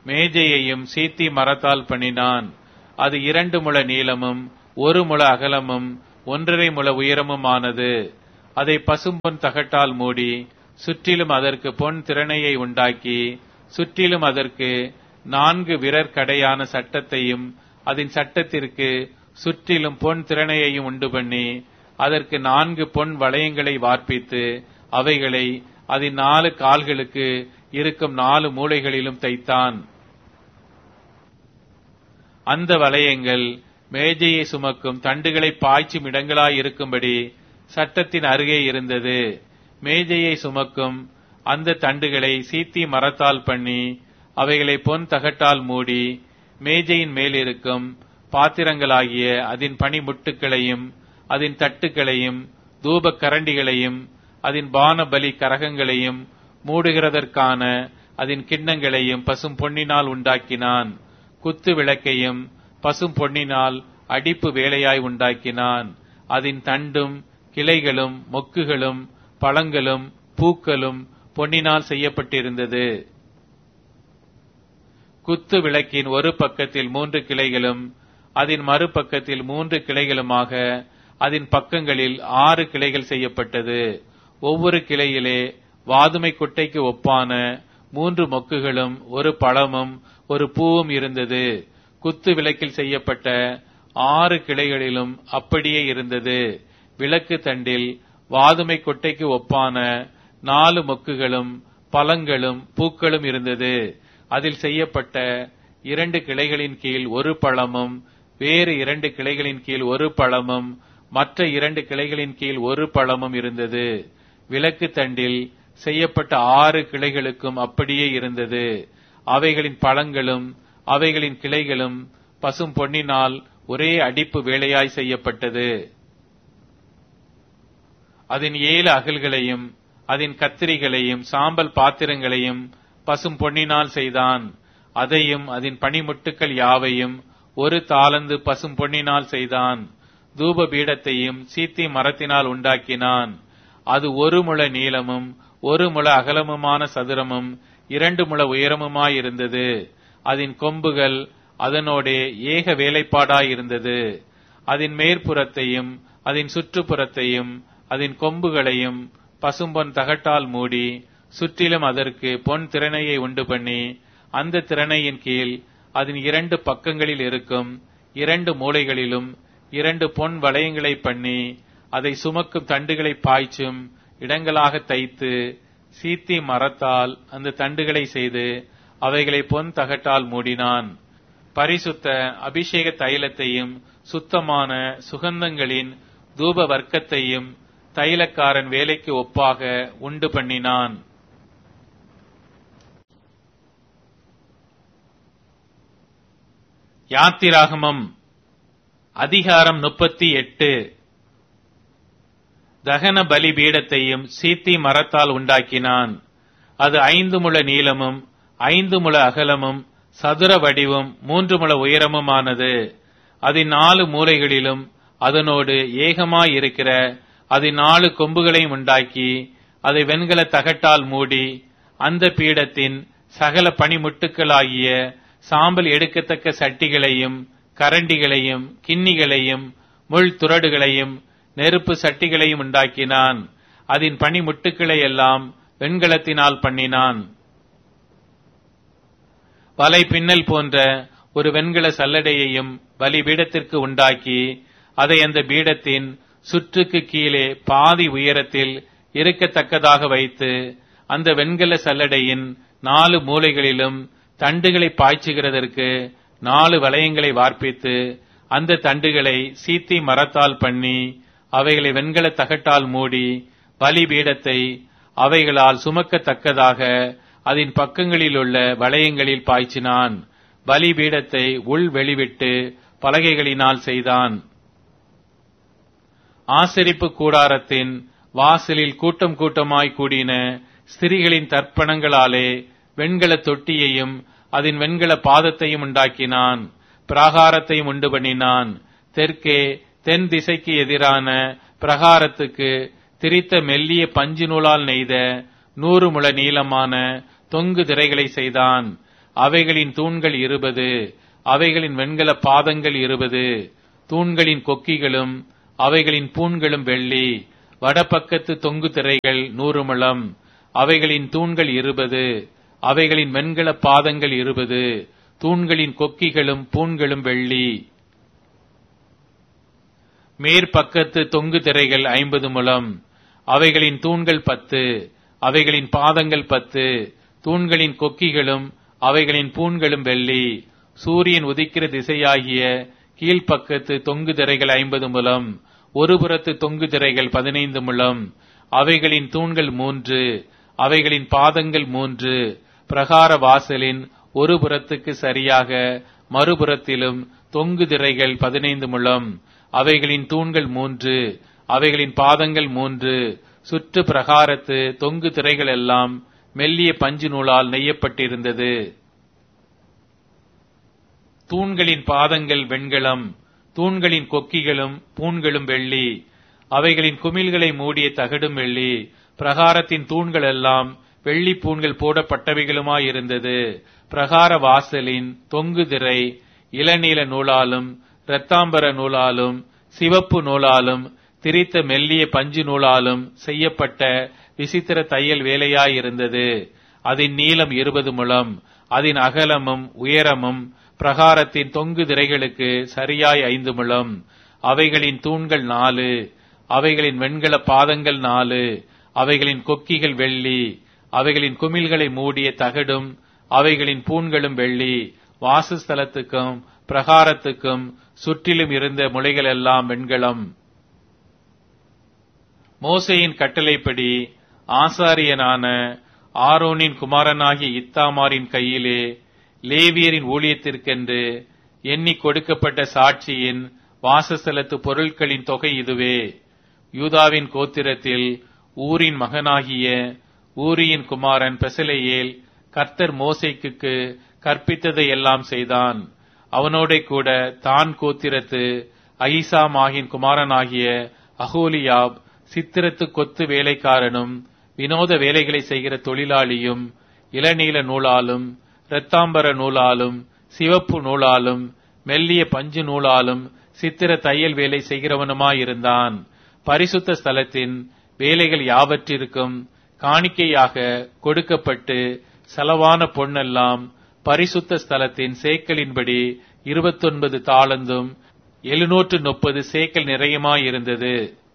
மேஜையையும் சீத்தி மரத்தால் பண்ணினான் அது இரண்டு முழ நீளமும் ஒரு முழ அகலமும் ஒன்றரை முழ உயரமுமானது அதை பசும்பொன் தகட்டால் மூடி சுற்றிலும் அதற்கு பொன் திறனையை உண்டாக்கி சுற்றிலும் அதற்கு நான்கு விரற்கடையான சட்டத்தையும் அதன் சட்டத்திற்கு சுற்றிலும் பொன் திறனையையும் உண்டு பண்ணி அதற்கு நான்கு பொன் வளையங்களை வார்ப்பித்து அவைகளை அதன் நாலு கால்களுக்கு இருக்கும் நாலு மூலைகளிலும் தைத்தான் அந்த வளையங்கள் மேஜையை சுமக்கும் தண்டுகளை பாய்ச்சும் இடங்களாய் இருக்கும்படி சட்டத்தின் அருகே இருந்தது மேஜையை சுமக்கும் அந்த தண்டுகளை சீத்தி மரத்தால் பண்ணி அவைகளை பொன் தகட்டால் மூடி மேஜையின் மேல் இருக்கும் பாத்திரங்களாகிய அதன் பனிமுட்டுகளையும் அதன் தட்டுகளையும் தூப கரண்டிகளையும் அதன் பானபலி கரகங்களையும் மூடுகிறதற்கான அதன் கிண்ணங்களையும் பசும் பொன்னினால் உண்டாக்கினான் குத்து விளக்கையும் பசும் பொன்னினால் அடிப்பு வேலையாய் உண்டாக்கினான் அதன் தண்டும் கிளைகளும் மொக்குகளும் பழங்களும் பூக்களும் பொன்னினால் செய்யப்பட்டிருந்தது குத்து விளக்கின் ஒரு பக்கத்தில் மூன்று கிளைகளும் அதன் மறுபக்கத்தில் மூன்று கிளைகளுமாக அதன் பக்கங்களில் ஆறு கிளைகள் செய்யப்பட்டது ஒவ்வொரு கிளையிலே வாதுமை குட்டைக்கு ஒப்பான மூன்று மொக்குகளும் ஒரு பழமும் ஒரு பூவும் இருந்தது குத்து விளக்கில் செய்யப்பட்ட ஆறு கிளைகளிலும் அப்படியே இருந்தது விளக்கு தண்டில் வாதுமை கொட்டைக்கு ஒப்பான நாலு மொக்குகளும் பழங்களும் பூக்களும் இருந்தது அதில் செய்யப்பட்ட இரண்டு கிளைகளின் கீழ் ஒரு பழமும் வேறு இரண்டு கிளைகளின் கீழ் ஒரு பழமும் மற்ற இரண்டு கிளைகளின் கீழ் ஒரு பழமும் இருந்தது விளக்கு தண்டில் செய்யப்பட்ட ஆறு கிளைகளுக்கும் அப்படியே இருந்தது அவைகளின் பழங்களும் அவைகளின் கிளைகளும் பசும் பொன்னினால் ஒரே அடிப்பு வேலையாய் செய்யப்பட்டது அதன் ஏழு அகல்களையும் அதன் கத்திரிகளையும் சாம்பல் பாத்திரங்களையும் பசும் பொன்னினால் செய்தான் அதையும் அதன் பனிமுட்டுக்கள் யாவையும் ஒரு தாளந்து பசும் பொன்னினால் செய்தான் தூப பீடத்தையும் சீத்தி மரத்தினால் உண்டாக்கினான் அது ஒரு முழ நீளமும் ஒரு முழ அகலமுமான சதுரமும் இரண்டு முழ உயரமுமாயிருந்தது அதன் கொம்புகள் அதனோடே ஏக வேலைப்பாடாயிருந்தது அதன் மேற்புறத்தையும் அதன் சுற்றுப்புறத்தையும் அதன் கொம்புகளையும் பசும்பொன் தகட்டால் மூடி சுற்றிலும் அதற்கு பொன் திறனையை உண்டு பண்ணி அந்த திறனையின் கீழ் அதன் இரண்டு பக்கங்களில் இருக்கும் இரண்டு மூலைகளிலும் இரண்டு பொன் வளையங்களை பண்ணி அதை சுமக்கும் தண்டுகளை பாய்ச்சும் இடங்களாக தைத்து சீத்தி மரத்தால் அந்த தண்டுகளை செய்து அவைகளை பொன் தகட்டால் மூடினான் பரிசுத்த அபிஷேக தைலத்தையும் சுத்தமான சுகந்தங்களின் தூப வர்க்கத்தையும் தைலக்காரன் வேலைக்கு ஒப்பாக உண்டு பண்ணினான் யாத்திராகமம் அதிகாரம் முப்பத்தி எட்டு தகன பலிபீடத்தையும் சீத்தி மரத்தால் உண்டாக்கினான் அது ஐந்து முழ நீளமும் ஐந்து முழ அகலமும் சதுர வடிவும் மூன்று முழ உயரமுமானது அதன் நாலு மூலைகளிலும் அதனோடு ஏகமாயிருக்கிற அதன் நாலு கொம்புகளையும் உண்டாக்கி அதை வெண்கல தகட்டால் மூடி அந்த பீடத்தின் சகல பனிமுட்டுக்களாகிய சாம்பல் எடுக்கத்தக்க சட்டிகளையும் கரண்டிகளையும் கிண்ணிகளையும் முள் துறடுகளையும் நெருப்பு சட்டிகளையும் உண்டாக்கினான் அதன் பனிமுட்டுக்களை எல்லாம் வெண்கலத்தினால் பண்ணினான் வலை பின்னல் போன்ற ஒரு வெண்கல சல்லடையையும் பலிபீடத்திற்கு உண்டாக்கி அதை அந்த பீடத்தின் சுற்றுக்கு கீழே பாதி உயரத்தில் இருக்கத்தக்கதாக வைத்து அந்த வெண்கல சல்லடையின் நாலு மூலைகளிலும் தண்டுகளை பாய்ச்சுகிறதற்கு நாலு வளையங்களை வார்ப்பித்து அந்த தண்டுகளை சீத்தி மரத்தால் பண்ணி அவைகளை வெண்கல தகட்டால் மூடி பலிபீடத்தை அவைகளால் சுமக்கத்தக்கதாக அதன் பக்கங்களில் உள்ள வளையங்களில் பாய்ச்சினான் பலிபீடத்தை உள் வெளிவிட்டு பலகைகளினால் செய்தான் ஆசரிப்பு கூடாரத்தின் வாசலில் கூட்டம் கூட்டமாய் கூடின ஸ்திரிகளின் தர்ப்பணங்களாலே வெண்கல தொட்டியையும் அதன் வெண்கல பாதத்தையும் உண்டாக்கினான் பிராகாரத்தையும் உண்டு பண்ணினான் தெற்கே தென் திசைக்கு எதிரான பிரகாரத்துக்கு திரித்த மெல்லிய பஞ்சு நூலால் நெய்த நூறு முழ நீளமான தொங்கு திரைகளை செய்தான் அவைகளின் தூண்கள் இருபது அவைகளின் வெண்கல பாதங்கள் இருபது தூண்களின் கொக்கிகளும் அவைகளின் பூண்களும் வெள்ளி வடபக்கத்து தொங்கு திரைகள் நூறு முழம் அவைகளின் தூண்கள் இருபது அவைகளின் வெண்கல பாதங்கள் இருபது தூண்களின் கொக்கிகளும் பூண்களும் வெள்ளி மேற்பக்கத்து தொங்கு திரைகள் ஐம்பது முழம் அவைகளின் தூண்கள் பத்து அவைகளின் பாதங்கள் பத்து தூண்களின் கொக்கிகளும் அவைகளின் பூண்களும் வெள்ளி சூரியன் உதிக்கிற திசையாகிய கீழ்ப்பக்கத்து தொங்கு திரைகள் ஐம்பது முழம் ஒரு புறத்து தொங்கு திரைகள் பதினைந்து முழம் அவைகளின் தூண்கள் மூன்று அவைகளின் பாதங்கள் மூன்று பிரகார வாசலின் ஒரு புறத்துக்கு சரியாக மறுபுறத்திலும் தொங்கு திரைகள் பதினைந்து முழம் அவைகளின் தூண்கள் மூன்று அவைகளின் பாதங்கள் மூன்று சுற்று பிரகாரத்து தொங்கு திரைகள் எல்லாம் மெல்லிய பஞ்சு நூலால் நெய்யப்பட்டிருந்தது தூண்களின் பாதங்கள் வெண்கலம் தூண்களின் கொக்கிகளும் பூண்களும் வெள்ளி அவைகளின் குமிழ்களை மூடிய தகடும் வெள்ளி பிரகாரத்தின் தூண்கள் எல்லாம் வெள்ளி பூண்கள் போடப்பட்டவைகளுமாயிருந்தது பிரகார வாசலின் தொங்கு திரை இளநீல நூலாலும் இரத்தாம்பர நூலாலும் சிவப்பு நூலாலும் திரித்த மெல்லிய பஞ்சு நூலாலும் செய்யப்பட்ட விசித்திர தையல் வேலையாயிருந்தது அதன் நீளம் இருபது முழம் அதன் அகலமும் உயரமும் பிரகாரத்தின் தொங்கு திரைகளுக்கு சரியாய் ஐந்து முழம் அவைகளின் தூண்கள் நாலு அவைகளின் வெண்கல பாதங்கள் நாலு அவைகளின் கொக்கிகள் வெள்ளி அவைகளின் குமிழ்களை மூடிய தகடும் அவைகளின் பூண்களும் வெள்ளி வாசஸ்தலத்துக்கும் பிரகாரத்துக்கும் சுற்றிலும் இருந்த முளைகள் எல்லாம் வெண்கலம் மோசையின் கட்டளைப்படி ஆசாரியனான ஆரோனின் குமாரனாகிய இத்தாமாரின் கையிலே லேவியரின் ஊழியத்திற்கென்று எண்ணி கொடுக்கப்பட்ட சாட்சியின் வாசஸ்தலத்து பொருட்களின் தொகை இதுவே யூதாவின் கோத்திரத்தில் ஊரின் மகனாகிய ஊரியின் குமாரன் பெசலேயேல் கர்த்தர் மோசைக்கு கற்பித்ததை எல்லாம் செய்தான் அவனோட கூட தான் கோத்திரத்து அகிசாமாகின் குமாரனாகிய அகோலியாப் சித்திரத்து கொத்து வேலைக்காரனும் வினோத வேலைகளை செய்கிற தொழிலாளியும் இளநீல நூலாலும் இரத்தாம்பர நூலாலும் சிவப்பு நூலாலும் மெல்லிய பஞ்சு நூலாலும் சித்திர தையல் வேலை செய்கிறவனுமாயிருந்தான் பரிசுத்த ஸ்தலத்தின் வேலைகள் யாவற்றிற்கும் காணிக்கையாக கொடுக்கப்பட்டு செலவான பொன்னெல்லாம் பரிசுத்த ஸ்தலத்தின் சேக்கலின்படி இருபத்தொன்பது தாளந்தும் எழுநூற்று முப்பது சேக்கல் நிறையமாயிருந்தது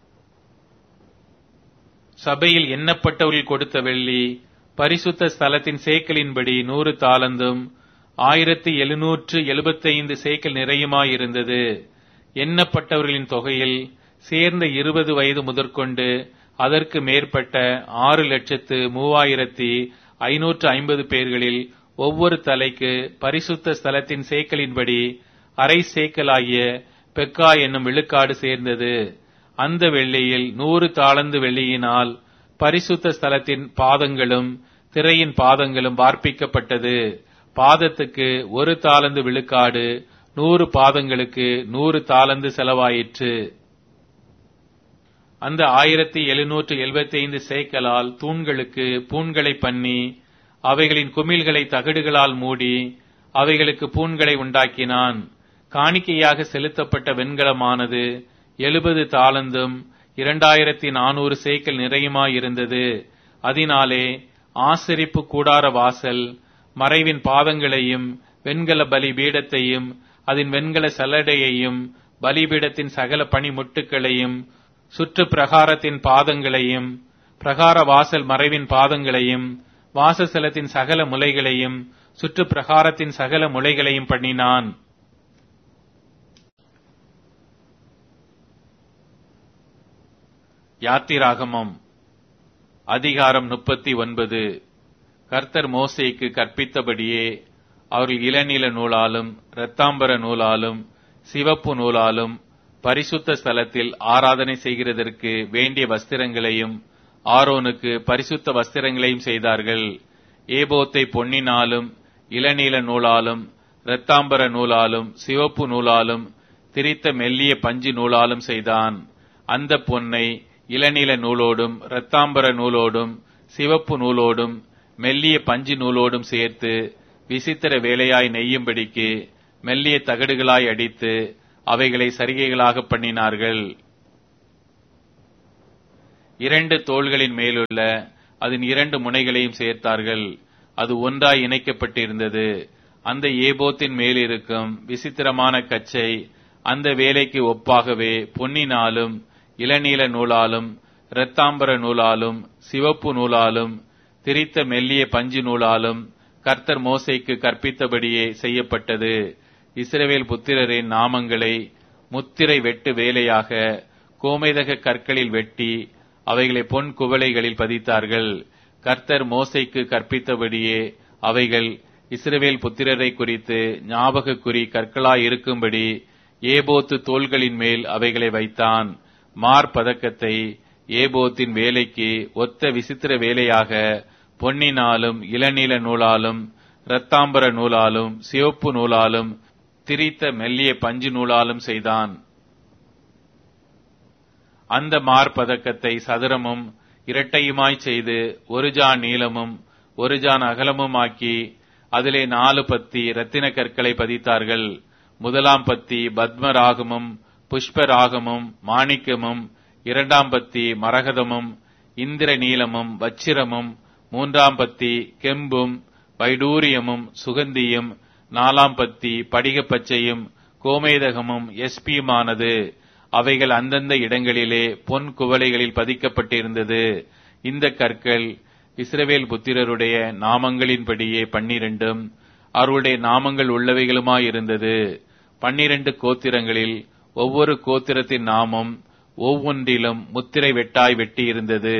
சபையில் எண்ணப்பட்டவர்கள் கொடுத்த வெள்ளி பரிசுத்த ஸ்தலத்தின் சேக்கலின்படி நூறு தாளந்தும் ஆயிரத்தி எழுநூற்று எழுபத்தைந்து சேக்கல் நிறையுமாயிருந்தது எண்ணப்பட்டவர்களின் தொகையில் சேர்ந்த இருபது வயது முதற்கொண்டு அதற்கு மேற்பட்ட ஆறு லட்சத்து மூவாயிரத்தி ஐநூற்று ஐம்பது பேர்களில் ஒவ்வொரு தலைக்கு பரிசுத்த ஸ்தலத்தின் சேக்கலின்படி அரை சேக்கலாகிய பெக்கா என்னும் விழுக்காடு சேர்ந்தது அந்த வெள்ளியில் நூறு தாளந்து வெள்ளியினால் பரிசுத்த ஸ்தலத்தின் பாதங்களும் திரையின் பாதங்களும் வார்ப்பிக்கப்பட்டது பாதத்துக்கு ஒரு தாளந்து விழுக்காடு நூறு பாதங்களுக்கு நூறு தாளந்து செலவாயிற்று அந்த ஆயிரத்தி எழுநூற்று எழுபத்தி ஐந்து சேக்கலால் தூண்களுக்கு பூண்களை பண்ணி அவைகளின் குமிழ்களை தகடுகளால் மூடி அவைகளுக்கு பூண்களை உண்டாக்கினான் காணிக்கையாக செலுத்தப்பட்ட வெண்கலமானது எழுபது தாளந்தும் இரண்டாயிரத்தி நானூறு சேக்கல் நிறையுமாயிருந்தது அதனாலே ஆசரிப்பு கூடார வாசல் மறைவின் பாதங்களையும் வெண்கல பலி பீடத்தையும் அதன் வெண்கல சல்லடையையும் பலிபீடத்தின் சகல பணிமுட்டுகளையும் சுற்று பிரகாரத்தின் பாதங்களையும் பிரகார வாசல் மறைவின் பாதங்களையும் வாசஸ்தலத்தின் சகல முலைகளையும் சுற்று பிரகாரத்தின் சகல முலைகளையும் பண்ணினான் யாத்திராகமம் அதிகாரம் முப்பத்தி ஒன்பது கர்த்தர் மோசேக்கு கற்பித்தபடியே அவர்கள் இளநீல நூலாலும் இரத்தாம்பர நூலாலும் சிவப்பு நூலாலும் பரிசுத்த ஸ்தலத்தில் ஆராதனை செய்கிறதற்கு வேண்டிய வஸ்திரங்களையும் ஆரோனுக்கு பரிசுத்த வஸ்திரங்களையும் செய்தார்கள் ஏபோத்தை பொன்னினாலும் இளநீல நூலாலும் இரத்தாம்பர நூலாலும் சிவப்பு நூலாலும் திரித்த மெல்லிய பஞ்சு நூலாலும் செய்தான் அந்த பொன்னை இளநீல நூலோடும் இரத்தாம்பர நூலோடும் சிவப்பு நூலோடும் மெல்லிய பஞ்சு நூலோடும் சேர்த்து விசித்திர வேலையாய் நெய்யும்படிக்கு மெல்லிய தகடுகளாய் அடித்து அவைகளை சரிகைகளாக பண்ணினார்கள் இரண்டு தோள்களின் மேலுள்ள அதன் இரண்டு முனைகளையும் சேர்த்தார்கள் அது ஒன்றாய் இணைக்கப்பட்டிருந்தது அந்த ஏபோத்தின் மேலிருக்கும் விசித்திரமான கச்சை அந்த வேலைக்கு ஒப்பாகவே பொன்னினாலும் இளநீல நூலாலும் இரத்தாம்பர நூலாலும் சிவப்பு நூலாலும் திரித்த மெல்லிய பஞ்சு நூலாலும் கர்த்தர் மோசைக்கு கற்பித்தபடியே செய்யப்பட்டது இஸ்ரவேல் புத்திரரின் நாமங்களை முத்திரை வெட்டு வேலையாக கோமேதக கற்களில் வெட்டி அவைகளை பொன் குவளைகளில் பதித்தார்கள் கர்த்தர் மோசைக்கு கற்பித்தபடியே அவைகள் இஸ்ரவேல் புத்திரரை குறித்து ஞாபக குறி கற்களாய் இருக்கும்படி ஏபோத்து தோள்களின் மேல் அவைகளை வைத்தான் மார்பதக்கத்தை ஏபோத்தின் வேலைக்கு ஒத்த விசித்திர வேலையாக பொன்னினாலும் இளநீல நூலாலும் இரத்தாம்பர நூலாலும் சிவப்பு நூலாலும் திரித்த மெல்லிய பஞ்சு நூலாலும் செய்தான் அந்த மார்பதக்கத்தை சதுரமும் இரட்டையுமாய் செய்து ஒரு ஜான் நீளமும் ஒரு ஜான் அகலமும் ஆக்கி அதிலே நாலு பத்தி ரத்தின கற்களை பதித்தார்கள் முதலாம் பத்தி பத்மராகமும் புஷ்பராகமும் மாணிக்கமும் இரண்டாம் பத்தி மரகதமும் இந்திர நீலமும் வச்சிரமும் மூன்றாம் பத்தி கெம்பும் வைடூரியமும் சுகந்தியும் நாலாம் பத்தி படிகப்பச்சையும் கோமேதகமும் எஸ்பியுமானது அவைகள் அந்தந்த இடங்களிலே பொன் குவளைகளில் பதிக்கப்பட்டிருந்தது இந்த கற்கள் இஸ்ரவேல் புத்திரருடைய நாமங்களின்படியே பன்னிரண்டும் அவர்களுடைய நாமங்கள் உள்ளவைகளுமாயிருந்தது பன்னிரண்டு கோத்திரங்களில் ஒவ்வொரு கோத்திரத்தின் நாமம் ஒவ்வொன்றிலும் முத்திரை வெட்டாய் வெட்டியிருந்தது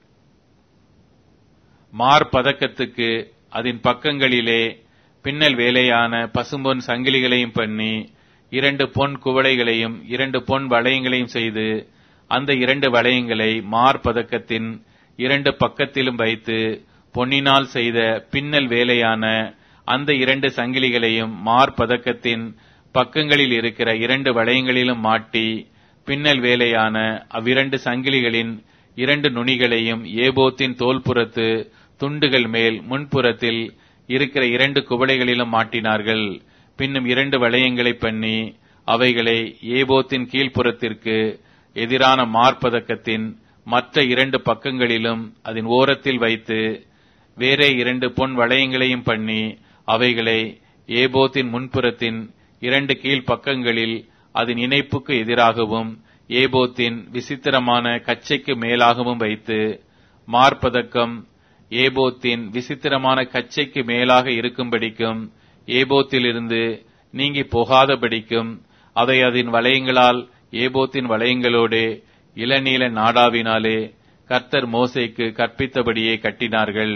மார்பதக்கத்துக்கு அதன் பக்கங்களிலே பின்னல் வேலையான பசும்பொன் சங்கிலிகளையும் பண்ணி இரண்டு பொன் குவளைகளையும் இரண்டு பொன் வளையங்களையும் செய்து அந்த இரண்டு வளையங்களை மார்பதக்கத்தின் இரண்டு பக்கத்திலும் வைத்து பொன்னினால் செய்த பின்னல் வேலையான அந்த இரண்டு சங்கிலிகளையும் மார்பதக்கத்தின் பக்கங்களில் இருக்கிற இரண்டு வளையங்களிலும் மாட்டி பின்னல் வேலையான அவ்விரண்டு சங்கிலிகளின் இரண்டு நுனிகளையும் ஏபோத்தின் தோல்புறத்து துண்டுகள் மேல் முன்புறத்தில் இருக்கிற இரண்டு குவளைகளிலும் மாட்டினார்கள் பின்னும் இரண்டு வளையங்களை பண்ணி அவைகளை ஏபோத்தின் கீழ்ப்புறத்திற்கு எதிரான மார்பதக்கத்தின் மற்ற இரண்டு பக்கங்களிலும் அதன் ஓரத்தில் வைத்து வேறே இரண்டு பொன் வளையங்களையும் பண்ணி அவைகளை ஏபோத்தின் முன்புறத்தின் இரண்டு கீழ் பக்கங்களில் அதன் இணைப்புக்கு எதிராகவும் ஏபோத்தின் விசித்திரமான கச்சைக்கு மேலாகவும் வைத்து மார்பதக்கம் ஏபோத்தின் விசித்திரமான கச்சைக்கு மேலாக இருக்கும்படிக்கும் ஏபோத்திலிருந்து நீங்கி போகாதபடிக்கும் அதை அதன் வளையங்களால் ஏபோத்தின் வளையங்களோடே இளநீல நாடாவினாலே கர்த்தர் மோசைக்கு கற்பித்தபடியே கட்டினார்கள்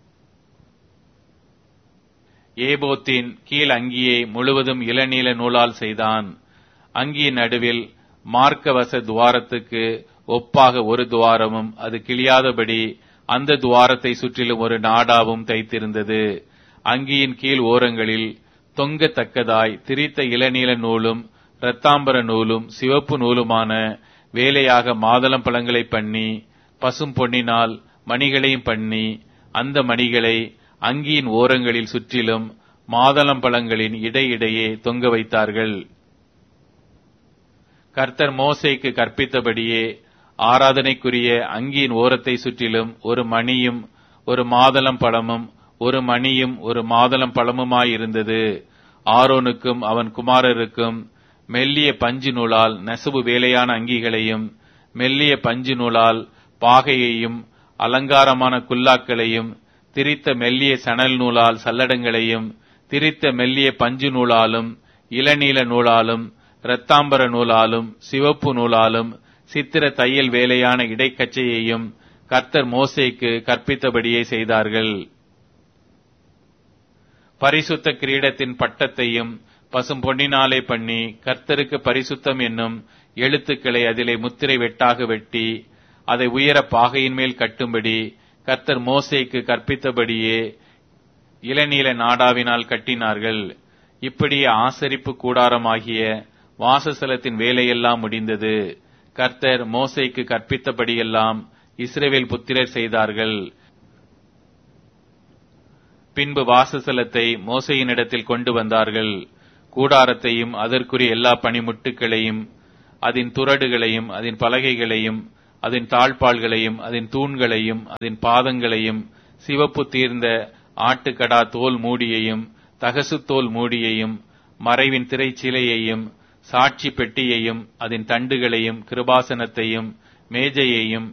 ஏபோத்தின் கீழ் அங்கியை முழுவதும் இளநீல நூலால் செய்தான் அங்கியின் நடுவில் மார்க்கவச துவாரத்துக்கு ஒப்பாக ஒரு துவாரமும் அது கிழியாதபடி அந்த துவாரத்தை சுற்றிலும் ஒரு நாடாவும் தைத்திருந்தது அங்கியின் கீழ் ஓரங்களில் தொங்கத்தக்கதாய் திரித்த இளநீல நூலும் இரத்தாம்பர நூலும் சிவப்பு நூலுமான வேலையாக மாதளம் பழங்களை பண்ணி பசும் பொன்னினால் மணிகளையும் பண்ணி அந்த மணிகளை அங்கியின் ஓரங்களில் சுற்றிலும் மாதளம் பழங்களின் இடையிடையே தொங்க வைத்தார்கள் கர்த்தர் மோசைக்கு கற்பித்தபடியே ஆராதனைக்குரிய அங்கியின் ஓரத்தை சுற்றிலும் ஒரு மணியும் ஒரு மாதளம் பழமும் ஒரு மணியும் ஒரு மாதளம் பழமுமாயிருந்தது ஆரோனுக்கும் அவன் குமாரருக்கும் மெல்லிய பஞ்சு நூலால் நெசவு வேலையான அங்கிகளையும் மெல்லிய பஞ்சு நூலால் பாகையையும் அலங்காரமான குல்லாக்களையும் திரித்த மெல்லிய சணல் நூலால் சல்லடங்களையும் திரித்த மெல்லிய பஞ்சு நூலாலும் இளநீல நூலாலும் இரத்தாம்பர நூலாலும் சிவப்பு நூலாலும் சித்திர தையல் வேலையான இடைக்கச்சையையும் கர்த்தர் மோசேக்கு கற்பித்தபடியே செய்தார்கள் பரிசுத்த கிரீடத்தின் பட்டத்தையும் பசும் பொன்னினாலே பண்ணி கர்த்தருக்கு பரிசுத்தம் என்னும் எழுத்துக்களை அதிலே முத்திரை வெட்டாக வெட்டி அதை உயர பாகையின் மேல் கட்டும்படி கர்த்தர் மோசேக்கு கற்பித்தபடியே இளநீல நாடாவினால் கட்டினார்கள் இப்படி ஆசரிப்பு கூடாரமாகிய வாசஸ்தலத்தின் வேலையெல்லாம் முடிந்தது கர்த்தர் மோசைக்கு கற்பித்தபடியெல்லாம் இஸ்ரேவேல் புத்திரர் செய்தார்கள் பின்பு வாசஸ்தலத்தை மோசையினிடத்தில் கொண்டு வந்தார்கள் கூடாரத்தையும் அதற்குரிய எல்லா பணிமுட்டுகளையும் அதன் துறடுகளையும் அதன் பலகைகளையும் அதன் தாழ்பாள்களையும் அதன் தூண்களையும் அதன் பாதங்களையும் சிவப்பு தீர்ந்த ஆட்டுக்கடா தோல் மூடியையும் தகசு தோல் மூடியையும் மறைவின் திரைச்சிலையையும் சாட்சி பெட்டியையும் அதன் தண்டுகளையும் கிருபாசனத்தையும் மேஜையையும்